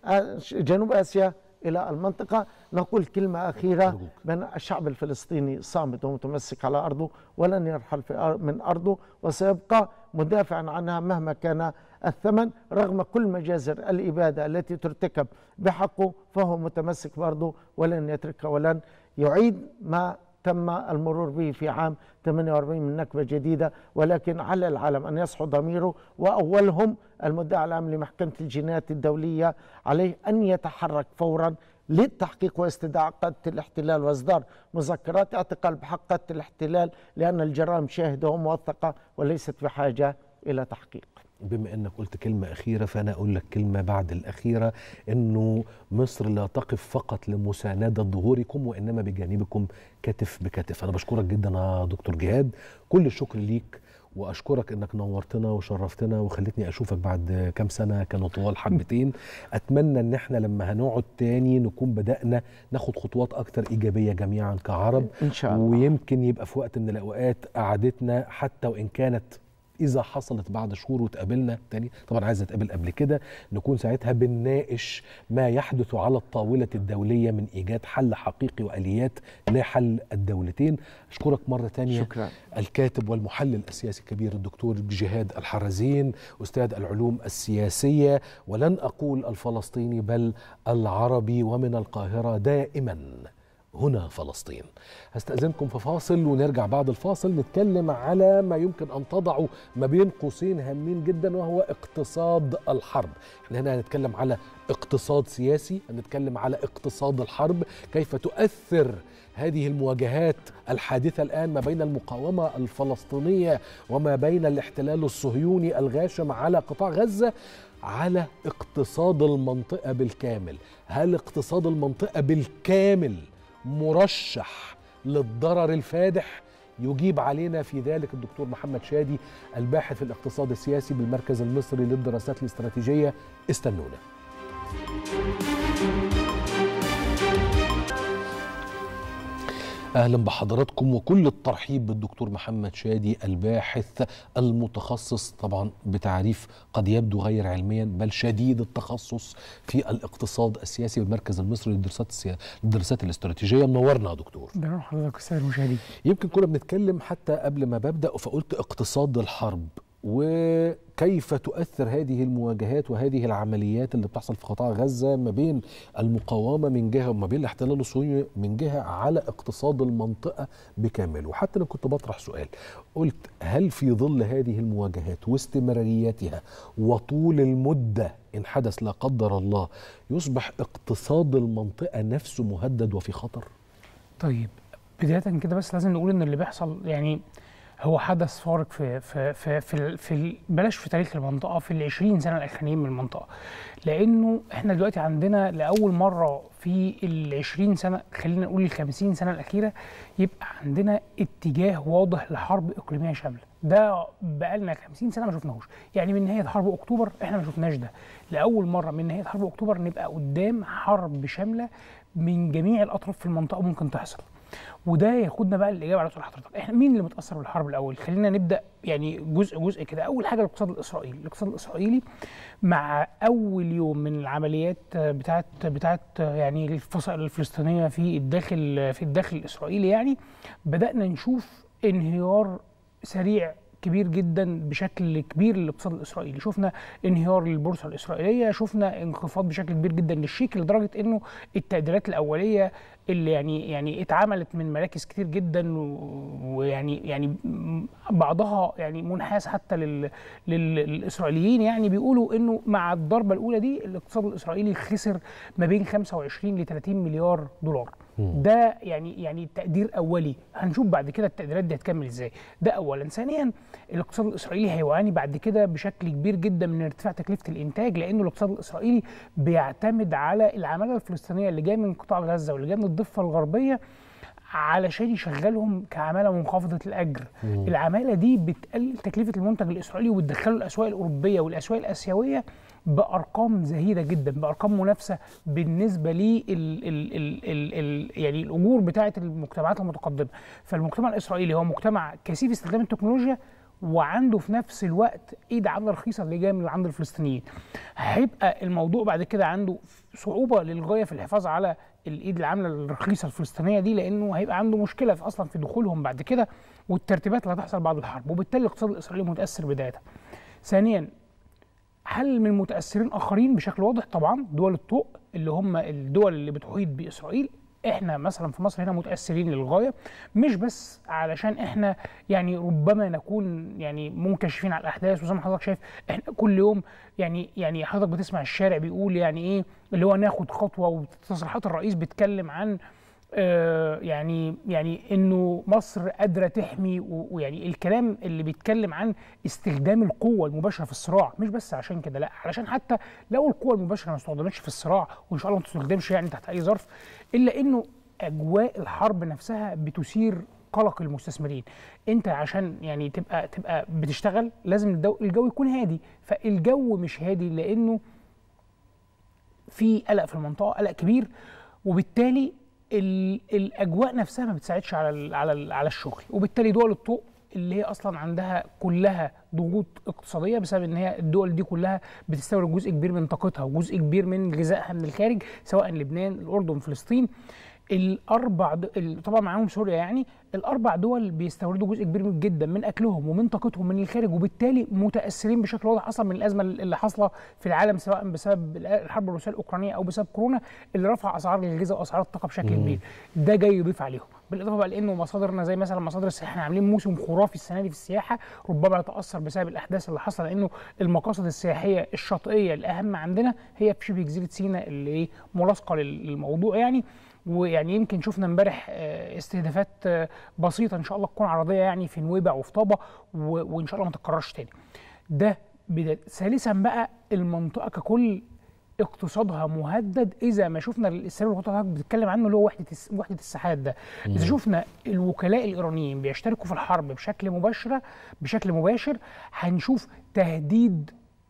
آه، جنوب اسيا الى المنطقه نقول كلمه اخيره بان الشعب الفلسطيني صامت ومتمسك على ارضه ولن يرحل في أر- من ارضه وسيبقى مدافعا عنها مهما كان الثمن رغم كل مجازر الاباده التي ترتكب بحقه فهو متمسك بارضه ولن يتركها ولن يعيد ما تم المرور به في عام 48 من نكبة جديدة ولكن على العالم أن يصحو ضميره وأولهم المدعي العام لمحكمة الجنايات الدولية عليه أن يتحرك فورا للتحقيق واستدعاء قادة الاحتلال وإصدار مذكرات اعتقال بحق قادة الاحتلال لأن الجرائم شاهدة وموثقة وليست بحاجة إلى تحقيق بما انك قلت كلمة أخيرة فأنا أقول لك كلمة بعد الأخيرة إنه مصر لا تقف فقط لمساندة ظهوركم وإنما بجانبكم كتف بكتف أنا بشكرك جدا يا دكتور جهاد كل الشكر ليك واشكرك انك نورتنا وشرفتنا وخلتني اشوفك بعد كام سنه كانوا طوال حبتين اتمنى ان احنا لما هنقعد تاني نكون بدانا ناخد خطوات اكتر ايجابيه جميعا كعرب إن شاء الله. ويمكن يبقى في وقت من الاوقات قعدتنا حتى وان كانت اذا حصلت بعد شهور وتقابلنا تاني طبعا عايز نتقابل قبل كده نكون ساعتها بنناقش ما يحدث على الطاوله الدوليه من ايجاد حل حقيقي واليات لحل الدولتين اشكرك مره تانية شكرا الكاتب والمحلل السياسي الكبير الدكتور جهاد الحرزين استاذ العلوم السياسيه ولن اقول الفلسطيني بل العربي ومن القاهره دائما هنا فلسطين هستأذنكم في فاصل ونرجع بعد الفاصل نتكلم على ما يمكن أن تضعه ما بين قوسين هامين جدا وهو اقتصاد الحرب احنا هنا هنتكلم على اقتصاد سياسي هنتكلم على اقتصاد الحرب كيف تؤثر هذه المواجهات الحادثة الآن ما بين المقاومة الفلسطينية وما بين الاحتلال الصهيوني الغاشم على قطاع غزة على اقتصاد المنطقة بالكامل هل اقتصاد المنطقة بالكامل مرشح للضرر الفادح يجيب علينا في ذلك الدكتور محمد شادي الباحث في الاقتصاد السياسي بالمركز المصري للدراسات الاستراتيجية استنونا اهلا بحضراتكم وكل الترحيب بالدكتور محمد شادي الباحث المتخصص طبعا بتعريف قد يبدو غير علميا بل شديد التخصص في الاقتصاد السياسي بالمركز المصري للدراسات السيا... للدراسات الاستراتيجيه منورنا يا دكتور بنور حضرتك استاذ المشاهدين يمكن كنا بنتكلم حتى قبل ما ببدا فقلت اقتصاد الحرب وكيف تؤثر هذه المواجهات وهذه العمليات اللي بتحصل في قطاع غزة ما بين المقاومة من جهة وما بين الاحتلال الصهيوني من جهة على اقتصاد المنطقة بكامل وحتى أنا كنت بطرح سؤال قلت هل في ظل هذه المواجهات واستمراريتها وطول المدة إن حدث لا قدر الله يصبح اقتصاد المنطقة نفسه مهدد وفي خطر؟ طيب بدايه كده بس لازم نقول ان اللي بيحصل يعني هو حدث فارق في في في في, ال- في ال- بلاش في تاريخ المنطقه في ال 20 سنه الاخرانيين من المنطقه لانه احنا دلوقتي عندنا لاول مره في ال 20 سنه خلينا نقول ال 50 سنه الاخيره يبقى عندنا اتجاه واضح لحرب اقليميه شامله ده بقالنا 50 سنه ما شفناهوش يعني من نهايه حرب اكتوبر احنا ما شفناش ده لاول مره من نهايه حرب اكتوبر نبقى قدام حرب شامله من جميع الاطراف في المنطقه ممكن تحصل وده ياخدنا بقى الاجابه على سؤال حضرتك احنا مين اللي متاثر بالحرب الاول خلينا نبدا يعني جزء جزء كده اول حاجه الاقتصاد الاسرائيلي الاقتصاد الاسرائيلي مع اول يوم من العمليات بتاعت بتاعت يعني الفصائل الفلسطينيه في الداخل في الداخل الاسرائيلي يعني بدانا نشوف انهيار سريع كبير جدا بشكل كبير للاقتصاد الاسرائيلي شفنا انهيار للبورصه الاسرائيليه شفنا انخفاض بشكل كبير جدا للشيك لدرجه انه التقديرات الاوليه اللي يعني يعني اتعملت من مراكز كتير جدا و- ويعني يعني م- بعضها يعني منحاز حتى لل لل- للاسرائيليين يعني بيقولوا انه مع الضربه الاولى دي الاقتصاد الاسرائيلي خسر ما بين 25 ل 30 مليار دولار ده يعني يعني تقدير اولي هنشوف بعد كده التقديرات دي هتكمل ازاي ده اولا ثانيا الاقتصاد الاسرائيلي هيعاني بعد كده بشكل كبير جدا من ارتفاع تكلفه الانتاج لانه الاقتصاد الاسرائيلي بيعتمد على العماله الفلسطينيه اللي جايه من قطاع غزه واللي جايه من الضفه الغربيه علشان يشغلهم كعماله منخفضه الاجر مم. العماله دي بتقلل تكلفه المنتج الاسرائيلي وبتدخله الاسواق الاوروبيه والاسواق الاسيويه بارقام زهيده جدا بارقام منافسه بالنسبه لي ال ال ال ال ال يعني الاجور بتاعه المجتمعات المتقدمه فالمجتمع الاسرائيلي هو مجتمع كثيف استخدام التكنولوجيا وعنده في نفس الوقت ايد عامله رخيصه اللي جايه من عند الفلسطينيين هيبقى الموضوع بعد كده عنده صعوبه للغايه في الحفاظ على الايد العامله الرخيصه الفلسطينيه دي لانه هيبقى عنده مشكله في اصلا في دخولهم بعد كده والترتيبات اللي هتحصل بعد الحرب وبالتالي الاقتصاد الاسرائيلي متاثر بدايه ثانيا هل من متاثرين اخرين بشكل واضح طبعا دول الطوق اللي هم الدول اللي بتحيط باسرائيل احنا مثلا في مصر هنا متاثرين للغايه مش بس علشان احنا يعني ربما نكون يعني منكشفين على الاحداث وزي ما حضرتك شايف احنا كل يوم يعني يعني حضرتك بتسمع الشارع بيقول يعني ايه اللي هو ناخد خطوه وتصريحات الرئيس بيتكلم عن آه يعني يعني انه مصر قادره تحمي و- ويعني الكلام اللي بيتكلم عن استخدام القوه المباشره في الصراع مش بس عشان كده لا علشان حتى لو القوه المباشره ما استخدمتش في الصراع وان شاء الله ما تستخدمش يعني تحت اي ظرف الا انه اجواء الحرب نفسها بتثير قلق المستثمرين انت عشان يعني تبقى تبقى بتشتغل لازم الجو, الجو يكون هادي فالجو مش هادي لانه في قلق في المنطقه قلق كبير وبالتالي ال- الاجواء نفسها ما بتساعدش على ال على ال على الشغل وبالتالي دول الطوق اللي هي اصلا عندها كلها ضغوط اقتصاديه بسبب ان هي الدول دي كلها بتستورد جزء كبير من طاقتها وجزء كبير من غذائها من الخارج سواء لبنان الاردن فلسطين الاربع د... ال- طبعا معاهم سوريا يعني الاربع دول بيستوردوا جزء كبير من- جدا من اكلهم ومن طاقتهم من الخارج وبالتالي متاثرين بشكل واضح اصلا من الازمه اللي حاصله في العالم سواء بسبب الحرب الروسيه الاوكرانيه او بسبب كورونا اللي رفع اسعار الغذاء واسعار الطاقه بشكل مم. كبير ده جاي يضيف عليهم بالاضافه بقى لانه مصادرنا زي مثلا مصادر السياحه احنا عاملين موسم خرافي السنه دي في السياحه ربما يتاثر بسبب الاحداث اللي حصل لانه المقاصد السياحيه الشاطئيه الاهم عندنا هي في شبه جزيره سيناء اللي ايه ملاصقه لل- للموضوع يعني ويعني يمكن شفنا امبارح آه، استهدافات آه، بسيطه ان شاء الله تكون عرضيه يعني في نويبع وفي طابه و- وان شاء الله ما تتكررش تاني ده بداية ثالثا بقى المنطقه ككل اقتصادها مهدد اذا ما شفنا السبب اللي حضرتك بتتكلم عنه اللي هو وحده الس- وحده الساحات ده اذا مم. شفنا الوكلاء الايرانيين بيشتركوا في الحرب بشكل مباشره بشكل مباشر هنشوف تهديد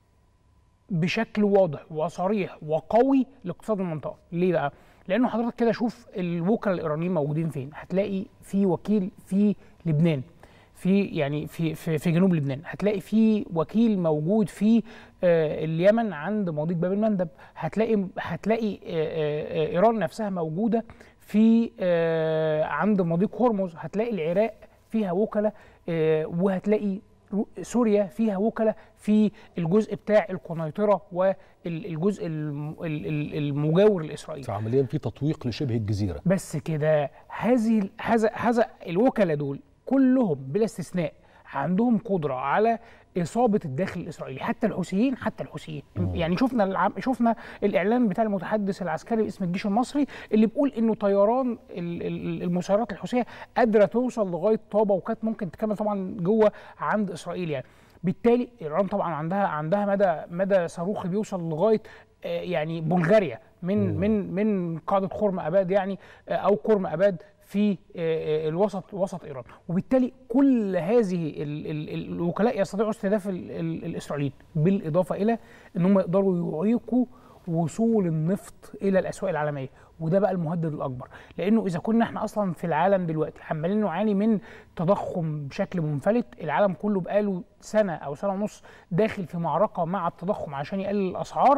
بشكل واضح وصريح وقوي لاقتصاد المنطقه ليه بقى لانه حضرتك كده شوف الوكلاء الايرانيين موجودين فين هتلاقي في وكيل في لبنان في يعني في في, في جنوب لبنان هتلاقي في وكيل موجود في آه اليمن عند مضيق باب المندب هتلاقي هتلاقي آه آه آه ايران نفسها موجوده في آه عند مضيق هرمز هتلاقي العراق فيها وكلاء آه وهتلاقي رو- سوريا فيها وكلاء في الجزء بتاع القنيطره والجزء الم- ال- ال- المجاور لاسرائيل فعمليا في تطويق لشبه الجزيره بس كده هذه هذا هذا الوكلاء دول كلهم بلا استثناء عندهم قدره على اصابه الداخل الاسرائيلي حتى الحوثيين حتى الحوثيين يعني شفنا العم شفنا الاعلان بتاع المتحدث العسكري باسم الجيش المصري اللي بيقول انه طيران ال- ال- المسيرات الحوثيه قادره توصل لغايه طابه وكانت ممكن تكمل طبعا جوه عند اسرائيل يعني بالتالي ايران طبعا عندها عندها مدى مدى صاروخي بيوصل لغايه آه، يعني بلغاريا من من من قاعده خرم اباد يعني آه، او كرم اباد في آه، آه، الوسط وسط ايران وبالتالي كل هذه ال ال ال الوكلاء يستطيعوا استهداف ال ال الاسرائيليين بالاضافه الى ان هم يقدروا يعيقوا وصول النفط الى الاسواق العالميه وده بقى المهدد الاكبر لانه اذا كنا احنا اصلا في العالم دلوقتي عمالين نعاني من تضخم بشكل منفلت العالم كله بقاله سنه او سنه ونص داخل في معركه مع التضخم عشان يقلل الاسعار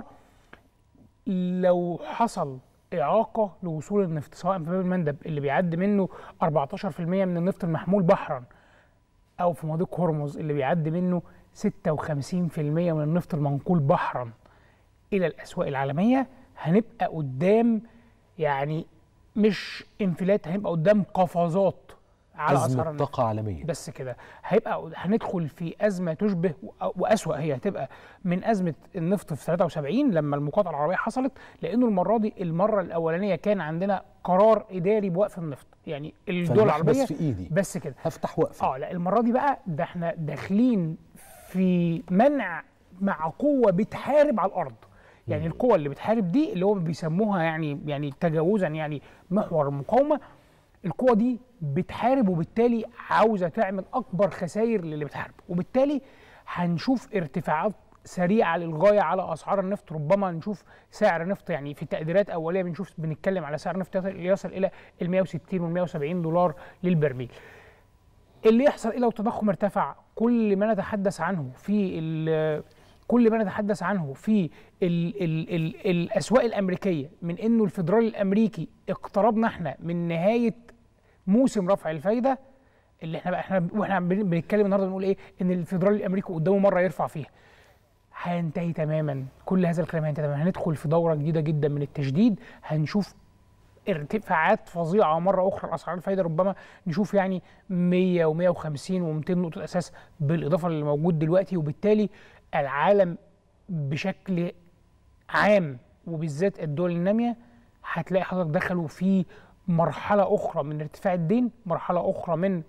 لو حصل إعاقة لوصول النفط سواء في باب المندب اللي بيعدي منه 14% من النفط المحمول بحرا أو في مضيق هرمز اللي بيعدي منه 56% من النفط المنقول بحرا إلى الأسواق العالمية هنبقى قدام يعني مش انفلات هنبقى قدام قفزات على أسعار ازمه النفط طاقه عالميه بس كده هيبقى هندخل في ازمه تشبه و- واسوا هي هتبقى من ازمه النفط في 73 لما المقاطعه العربيه حصلت لانه المره دي المره الاولانيه كان عندنا قرار اداري بوقف النفط يعني الدول فالمحبس العربيه في ايدي بس كده هفتح وقفه اه لا المره دي بقى ده احنا داخلين في منع مع قوه بتحارب على الارض يعني القوة اللي بتحارب دي اللي هو بيسموها يعني يعني تجاوزا يعني محور المقاومة القوة دي بتحارب وبالتالي عاوزة تعمل أكبر خسائر للي بتحارب وبالتالي هنشوف ارتفاعات سريعة للغاية على أسعار النفط ربما نشوف سعر نفط يعني في تقديرات أولية بنشوف بنتكلم على سعر نفط يصل إلى ال 160 وال 170 دولار للبرميل اللي يحصل ايه لو التضخم ارتفع كل ما نتحدث عنه في ال- كل ما نتحدث عنه في ال ال ال الاسواق الامريكيه من انه الفدرالي الامريكي اقتربنا احنا من نهايه موسم رفع الفايده اللي احنا بقى احنا واحنا بن- بنتكلم النهارده بنقول ايه ان الفدرالي الامريكي قدامه مره يرفع فيها هينتهي تماما كل هذا الكلام هينتهي تماما هندخل في دوره جديده جدا من التشديد هنشوف ارتفاعات فظيعه مره اخرى اسعار الفايده ربما نشوف يعني 100 و150 و200 نقطه اساس بالاضافه اللي موجود دلوقتي وبالتالي العالم بشكل عام وبالذات الدول الناميه هتلاقي حضرتك دخلوا في مرحله اخرى من ارتفاع الدين مرحله اخرى من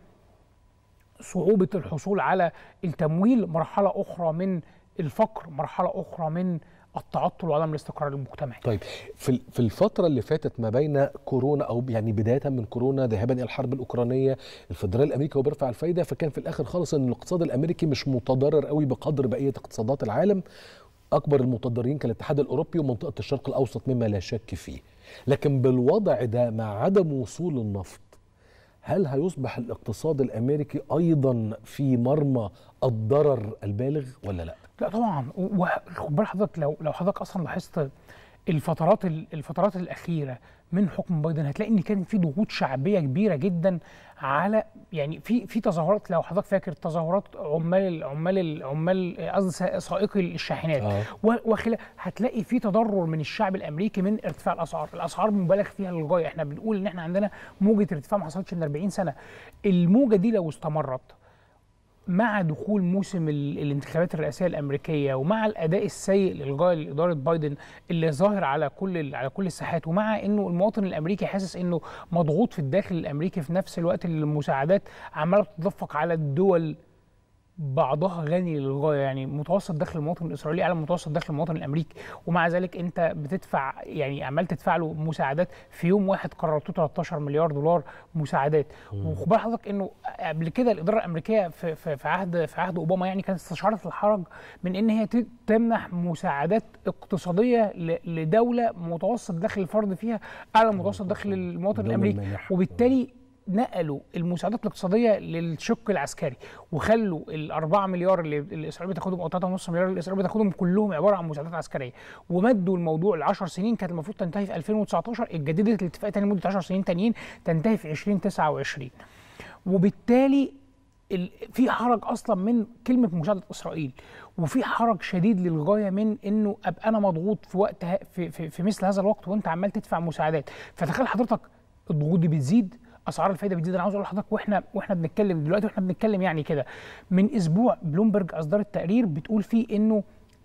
صعوبه الحصول على التمويل مرحله اخرى من الفقر مرحله اخرى من التعطل وعدم الاستقرار المجتمعي طيب في ال- في الفترة اللي فاتت ما بين كورونا أو يعني بداية من كورونا ذهابا إلى الحرب الأوكرانية الفدرالي الأمريكي هو بيرفع الفايدة فكان في الآخر خالص إن الاقتصاد الأمريكي مش متضرر قوي بقدر بقية اقتصادات العالم أكبر المتضررين كان الاتحاد الأوروبي ومنطقة الشرق الأوسط مما لا شك فيه لكن بالوضع ده مع عدم وصول النفط هل هيصبح الاقتصاد الأمريكي أيضا في مرمى الضرر البالغ ولا لا؟ لا طبعا و- وخد بال حضرتك لو لو حضرتك اصلا لاحظت الفترات ال- الفترات الاخيره من حكم بايدن هتلاقي ان كان في ضغوط شعبيه كبيره جدا على يعني في في تظاهرات لو حضرتك فاكر تظاهرات عمال عمال العمال قصدي سا- سائقي الشاحنات آه. و- وخلا هتلاقي في تضرر من الشعب الامريكي من ارتفاع الاسعار، الاسعار مبالغ فيها للغايه، احنا بنقول ان احنا عندنا موجه ارتفاع ما حصلتش من 40 سنه. الموجه دي لو استمرت مع دخول موسم ال- الانتخابات الرئاسيه الامريكيه ومع الاداء السيء للغايه لاداره بايدن اللي ظاهر على كل ال- على كل الساحات ومع انه المواطن الامريكي حاسس انه مضغوط في الداخل الامريكي في نفس الوقت اللي المساعدات عماله تتدفق على الدول بعضها غني للغايه يعني متوسط دخل المواطن الاسرائيلي اعلى من متوسط دخل المواطن الامريكي ومع ذلك انت بتدفع يعني عمال تدفع له مساعدات في يوم واحد قررتوا 13 مليار دولار مساعدات وخد بال حضرتك انه قبل كده الاداره الامريكيه في في في عهد في عهد اوباما يعني كانت استشعرت الحرج من ان هي ت- تمنح مساعدات اقتصاديه ل- لدوله متوسط دخل الفرد فيها اعلى من متوسط دخل المواطن دول الامريكي المانح. وبالتالي نقلوا المساعدات الاقتصاديه للشق العسكري وخلوا الأربعة مليار اللي اللي اسرائيل بتاخدهم او 3.5 مليار اللي اسرائيل بتاخدهم كلهم عباره عن مساعدات عسكريه ومدوا الموضوع ل 10 سنين كانت المفروض تنتهي في 2019 اتجددت الاتفاق تاني لمده 10 سنين تانيين تنتهي في 2029 وبالتالي ال- في حرج اصلا من كلمه مساعده اسرائيل وفي حرج شديد للغايه من انه ابقى انا مضغوط في وقت ه- في, في, في مثل هذا الوقت وانت عمال تدفع مساعدات فتخيل حضرتك الضغوط دي بتزيد اسعار الفايده بتزيد انا عاوز اقول لحضرتك واحنا واحنا بنتكلم دلوقتي واحنا بنتكلم يعني كده من اسبوع بلومبرج اصدرت تقرير بتقول فيه انه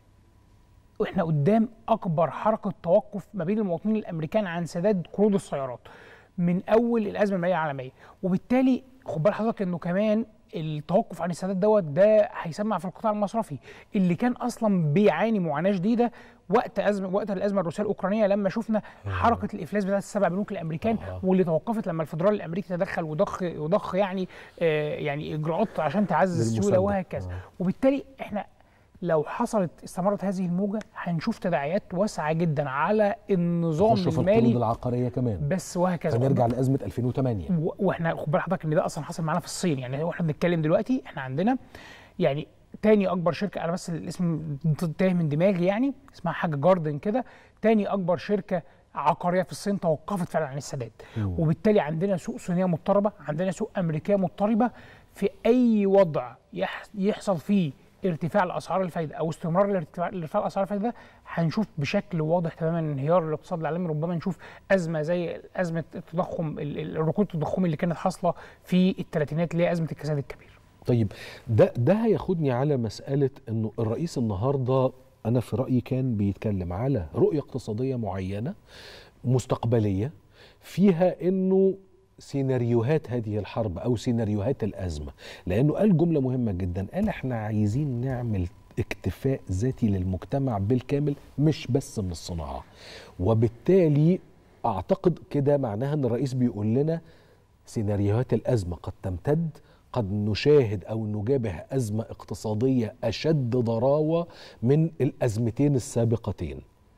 واحنا قدام اكبر حركه توقف ما بين المواطنين الامريكان عن سداد قروض السيارات من اول الازمه الماليه العالميه وبالتالي خد بال حضرتك انه كمان التوقف عن السداد دوت ده هيسمع في القطاع المصرفي اللي كان اصلا بيعاني معاناه شديده وقت ازمه وقت الازمه الروسيه الاوكرانيه لما شفنا حركه الافلاس بتاعت السبع بنوك الامريكان واللي توقفت لما الفدرالي الامريكي تدخل وضخ وضخ يعني آه يعني اجراءات عشان تعزز السيوله للمساعدة. وهكذا وبالتالي احنا لو حصلت استمرت هذه الموجه هنشوف تداعيات واسعه جدا على النظام نخش في القروض المالي العقارية كمان بس وهكذا فنرجع لأزمة 2008 و- واحنا خد بال حضرتك ان ده اصلا حصل معانا في الصين يعني واحنا بنتكلم دلوقتي احنا عندنا يعني تاني اكبر شركه انا بس الاسم تايه من دماغي يعني اسمها حاجه جاردن كده تاني اكبر شركه عقاريه في الصين توقفت فعلا عن السداد وبالتالي عندنا سوق صينيه مضطربه عندنا سوق امريكيه مضطربه في اي وضع يح- يحصل فيه ارتفاع لاسعار الفايده او استمرار الارتفاع لارتفاع اسعار الفايده ده هنشوف بشكل واضح تماما انهيار الاقتصاد العالمي ربما نشوف ازمه زي ازمه التضخم ال- ال- الركود التضخمي اللي كانت حاصله في الثلاثينات اللي هي ازمه الكساد الكبير طيب ده ده هياخدني على مسألة إنه الرئيس النهاردة أنا في رأيي كان بيتكلم على رؤية اقتصادية معينة مستقبلية فيها إنه سيناريوهات هذه الحرب أو سيناريوهات الأزمة لأنه قال جملة مهمة جدا قال إحنا عايزين نعمل اكتفاء ذاتي للمجتمع بالكامل مش بس من الصناعة وبالتالي أعتقد كده معناها إن الرئيس بيقول لنا سيناريوهات الأزمة قد تمتد قد نشاهد أو نجابه أزمة اقتصادية أشد ضراوة من الأزمتين السابقتين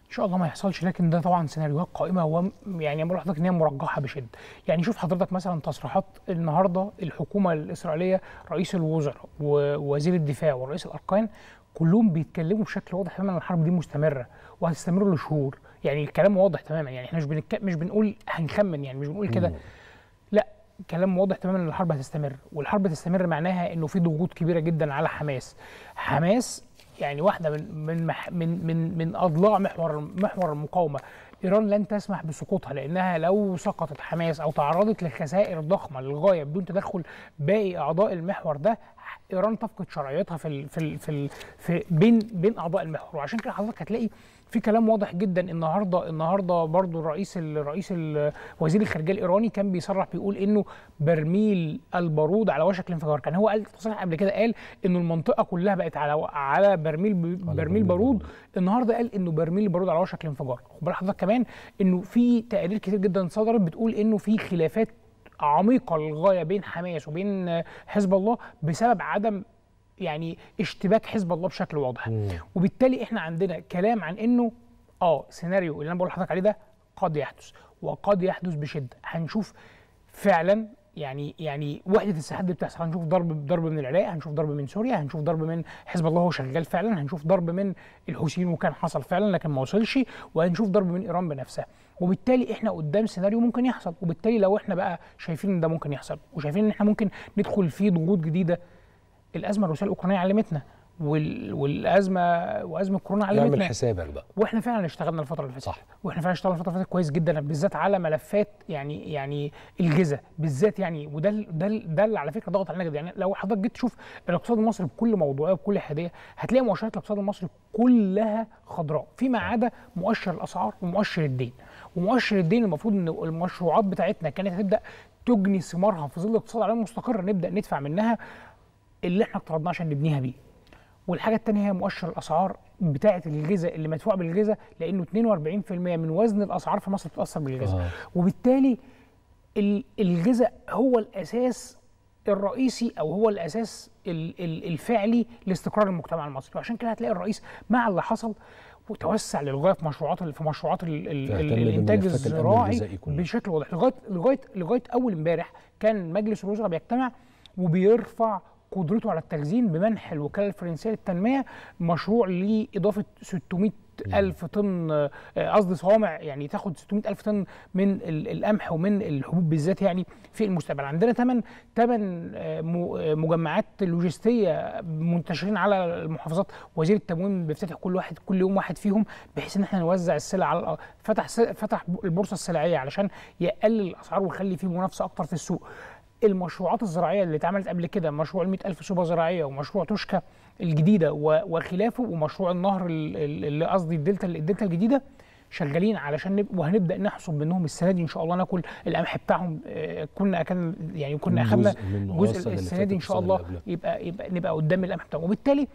ان شاء الله ما يحصلش لكن ده طبعا سيناريوهات قائمه و يعني بقول لحضرتك ان هي مرجحه بشده يعني شوف حضرتك مثلا تصريحات النهارده الحكومه الاسرائيليه رئيس الوزراء ووزير الدفاع ورئيس الاركان كلهم بيتكلموا بشكل واضح تماما ان الحرب دي مستمره وهتستمر لشهور يعني الكلام واضح تماما يعني احنا مش بنك... مش بنقول هنخمن يعني مش بنقول كده لا كلام واضح تماما ان الحرب هتستمر والحرب تستمر معناها انه في ضغوط كبيره جدا على حماس حماس يعني واحده من من مح من من من اضلاع محور محور المقاومه ايران لن تسمح بسقوطها لانها لو سقطت حماس او تعرضت لخسائر ضخمه للغايه بدون تدخل باقي اعضاء المحور ده ايران تفقد شرعيتها في ال في ال في, ال في بين بين اعضاء المحور وعشان كده حضرتك هتلاقي في كلام واضح جدا النهارده النهارده برضو الرئيس الرئيس وزير الخارجيه الايراني كان بيصرح بيقول انه برميل البارود على وشك الانفجار كان هو قال تصريح قبل كده قال انه المنطقه كلها بقت على على برميل برميل بارود النهارده قال انه برميل البارود على وشك الانفجار خد بالك حضرتك كمان انه في تقارير كتير جدا صدرت بتقول انه في خلافات عميقه للغايه بين حماس وبين حزب الله بسبب عدم يعني اشتباك حزب الله بشكل واضح مم. وبالتالي احنا عندنا كلام عن انه اه سيناريو اللي انا بقول لحضرتك عليه ده قد يحدث وقد يحدث بشده هنشوف فعلا يعني يعني وحده الساحات دي بتحصل هنشوف ضرب ضرب من العراق هنشوف ضرب من سوريا هنشوف ضرب من حزب الله هو شغال فعلا هنشوف ضرب من الحوثيين وكان حصل فعلا لكن ما وصلش وهنشوف ضرب من ايران بنفسها وبالتالي احنا قدام سيناريو ممكن يحصل وبالتالي لو احنا بقى شايفين ان ده ممكن يحصل وشايفين ان احنا ممكن ندخل في ضغوط جديده الازمه الروسيه الاوكرانيه علمتنا وال... والازمه وازمه كورونا علمتنا اعمل حسابك بقى واحنا فعلا اشتغلنا الفتره اللي فاتت صح واحنا فعلا اشتغلنا الفتره اللي فاتت كويس جدا بالذات على ملفات يعني يعني الغذاء بالذات يعني وده ده ده اللي على فكره ضغط علينا جدا يعني لو حضرتك جيت تشوف الاقتصاد المصري بكل موضوعيه وبكل حاديه هتلاقي مؤشرات الاقتصاد المصري كلها خضراء فيما عدا مؤشر الاسعار ومؤشر الدين ومؤشر الدين المفروض ان المشروعات بتاعتنا كانت هتبدا تجني ثمارها في ظل اقتصاد عالمي مستقر نبدا ندفع منها اللي احنا اقترضناه عشان نبنيها بيه والحاجه الثانيه هي مؤشر الاسعار بتاعه الغذاء اللي مدفوع بالغذاء لانه 42% من وزن الاسعار في مصر بتتاثر بالغذاء آه. وبالتالي الغذاء هو الاساس الرئيسي او هو الاساس الفعلي لاستقرار المجتمع المصري وعشان كده هتلاقي الرئيس مع اللي حصل وتوسع للغايه في مشروعات في مشروعات ال ال الانتاج الزراعي بشكل واضح لغايه لغايه لغايه اول امبارح كان مجلس الوزراء بيجتمع وبيرفع قدرته على التخزين بمنح الوكاله الفرنسيه للتنميه مشروع لاضافه 600 ألف طن قصدي صوامع يعني تاخد 600 ألف طن من القمح ومن الحبوب بالذات يعني في المستقبل عندنا ثمان ثمان مجمعات لوجستية منتشرين على المحافظات وزير التموين بيفتتح كل واحد كل يوم واحد فيهم بحيث ان احنا نوزع السلع على فتح فتح البورصة السلعية علشان يقلل الأسعار ويخلي فيه منافسة أكتر في السوق المشروعات الزراعيه اللي اتعملت قبل كده مشروع ال ألف سوبه زراعيه ومشروع توشكا الجديده وخلافه ومشروع النهر اللي قصدي الدلتا الدلتا الجديده شغالين علشان نب... وهنبدا نحصد منهم السنه دي ان شاء الله ناكل القمح بتاعهم آه كنا كان يعني كنا اخذنا جزء السنه دي ان شاء الله يبقى يبقى نبقى قدام القمح بتاعهم وبالتالي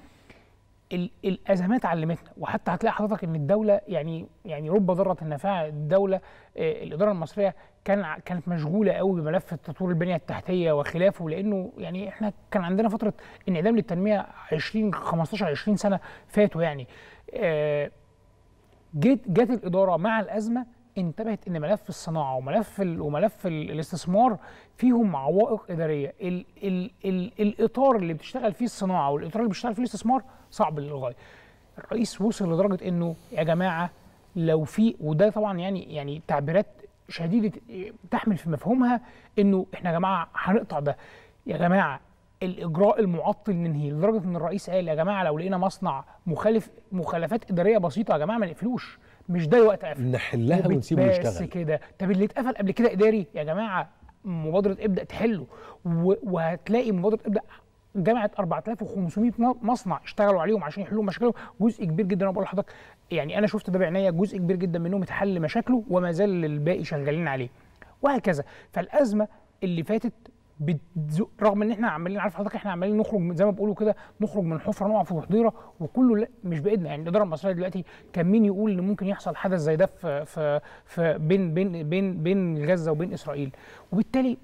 الازمات علمتنا وحتى هتلاقي حضرتك ان الدوله يعني يعني رب ضاره النافعه الدوله آه الاداره المصريه كان كانت مشغوله قوي بملف تطوير البنيه التحتيه وخلافه لانه يعني احنا كان عندنا فتره انعدام للتنميه 20 15 20 سنه فاتوا يعني آه جت جت الاداره مع الازمه انتبهت ان ملف الصناعه وملف ال وملف ال الاستثمار فيهم عوائق اداريه ال ال ال الاطار اللي بتشتغل فيه الصناعه والاطار اللي بيشتغل فيه الاستثمار صعب للغايه الرئيس وصل لدرجه انه يا جماعه لو في وده طبعا يعني يعني تعبيرات شديده تحمل في مفهومها انه احنا يا جماعه هنقطع ده يا جماعه الاجراء المعطل ننهيه لدرجه ان الرئيس قال يا جماعه لو لقينا مصنع مخالف مخالفات اداريه بسيطه يا جماعه ما نقفلوش مش ده وقت قفل نحلها ونسيبه يشتغل بس كده طب اللي اتقفل قبل كده اداري يا جماعه مبادره ابدا تحله وهتلاقي مبادره ابدا جمعت 4500 مصنع اشتغلوا عليهم عشان يحلوا مشاكلهم جزء كبير جدا انا بقول لحضرتك يعني انا شفت ده بعناية جزء كبير جدا منهم اتحل مشاكله وما زال الباقي شغالين عليه وهكذا فالازمه اللي فاتت بتزق رغم ان احنا عمالين عارف حضرتك احنا عمالين نخرج زي ما بيقولوا كده نخرج من حفره نقع في حضيره وكله لا مش بايدنا يعني الاداره المصريه دلوقتي كان مين يقول ان ممكن يحصل حدث زي ده في في في بين بين بين بين غزه وبين اسرائيل وبالتالي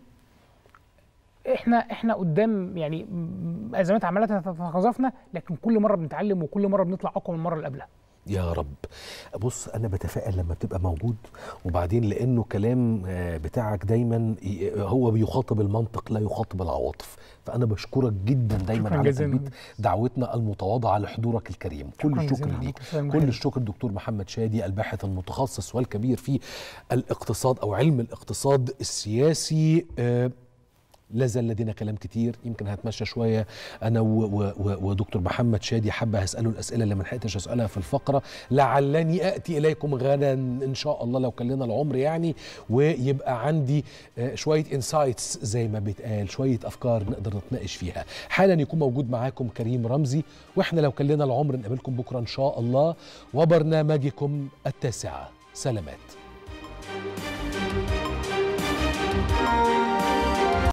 احنا احنا قدام يعني ازمات عماله تتقاذفنا لكن كل مره بنتعلم وكل مره بنطلع اقوى من المره اللي قبلها يا رب بص انا بتفائل لما بتبقى موجود وبعدين لانه كلام آه، بتاعك دايما ي- هو بيخاطب المنطق لا يخاطب العواطف فانا بشكرك جدا دايما شكراً على جزيلاً. تلبيه دعوتنا المتواضعه لحضورك الكريم كل شكراً الشكر جزيلاً ليك عليكم. سلام كل عليكم. الشكر دكتور محمد شادي الباحث المتخصص والكبير في الاقتصاد او علم الاقتصاد السياسي آه، لا زال لدينا كلام كتير يمكن هتمشى شويه انا و و و ودكتور محمد شادي حابه هساله الاسئله اللي ما لحقتش اسالها في الفقره لعلني اتي اليكم غدا ان شاء الله لو كان لنا العمر يعني ويبقى عندي آه، شويه انسايتس زي ما بيتقال شويه افكار نقدر نتناقش فيها حالا يكون موجود معاكم كريم رمزي واحنا لو كان لنا العمر نقابلكم بكره ان شاء الله وبرنامجكم التاسعه سلامات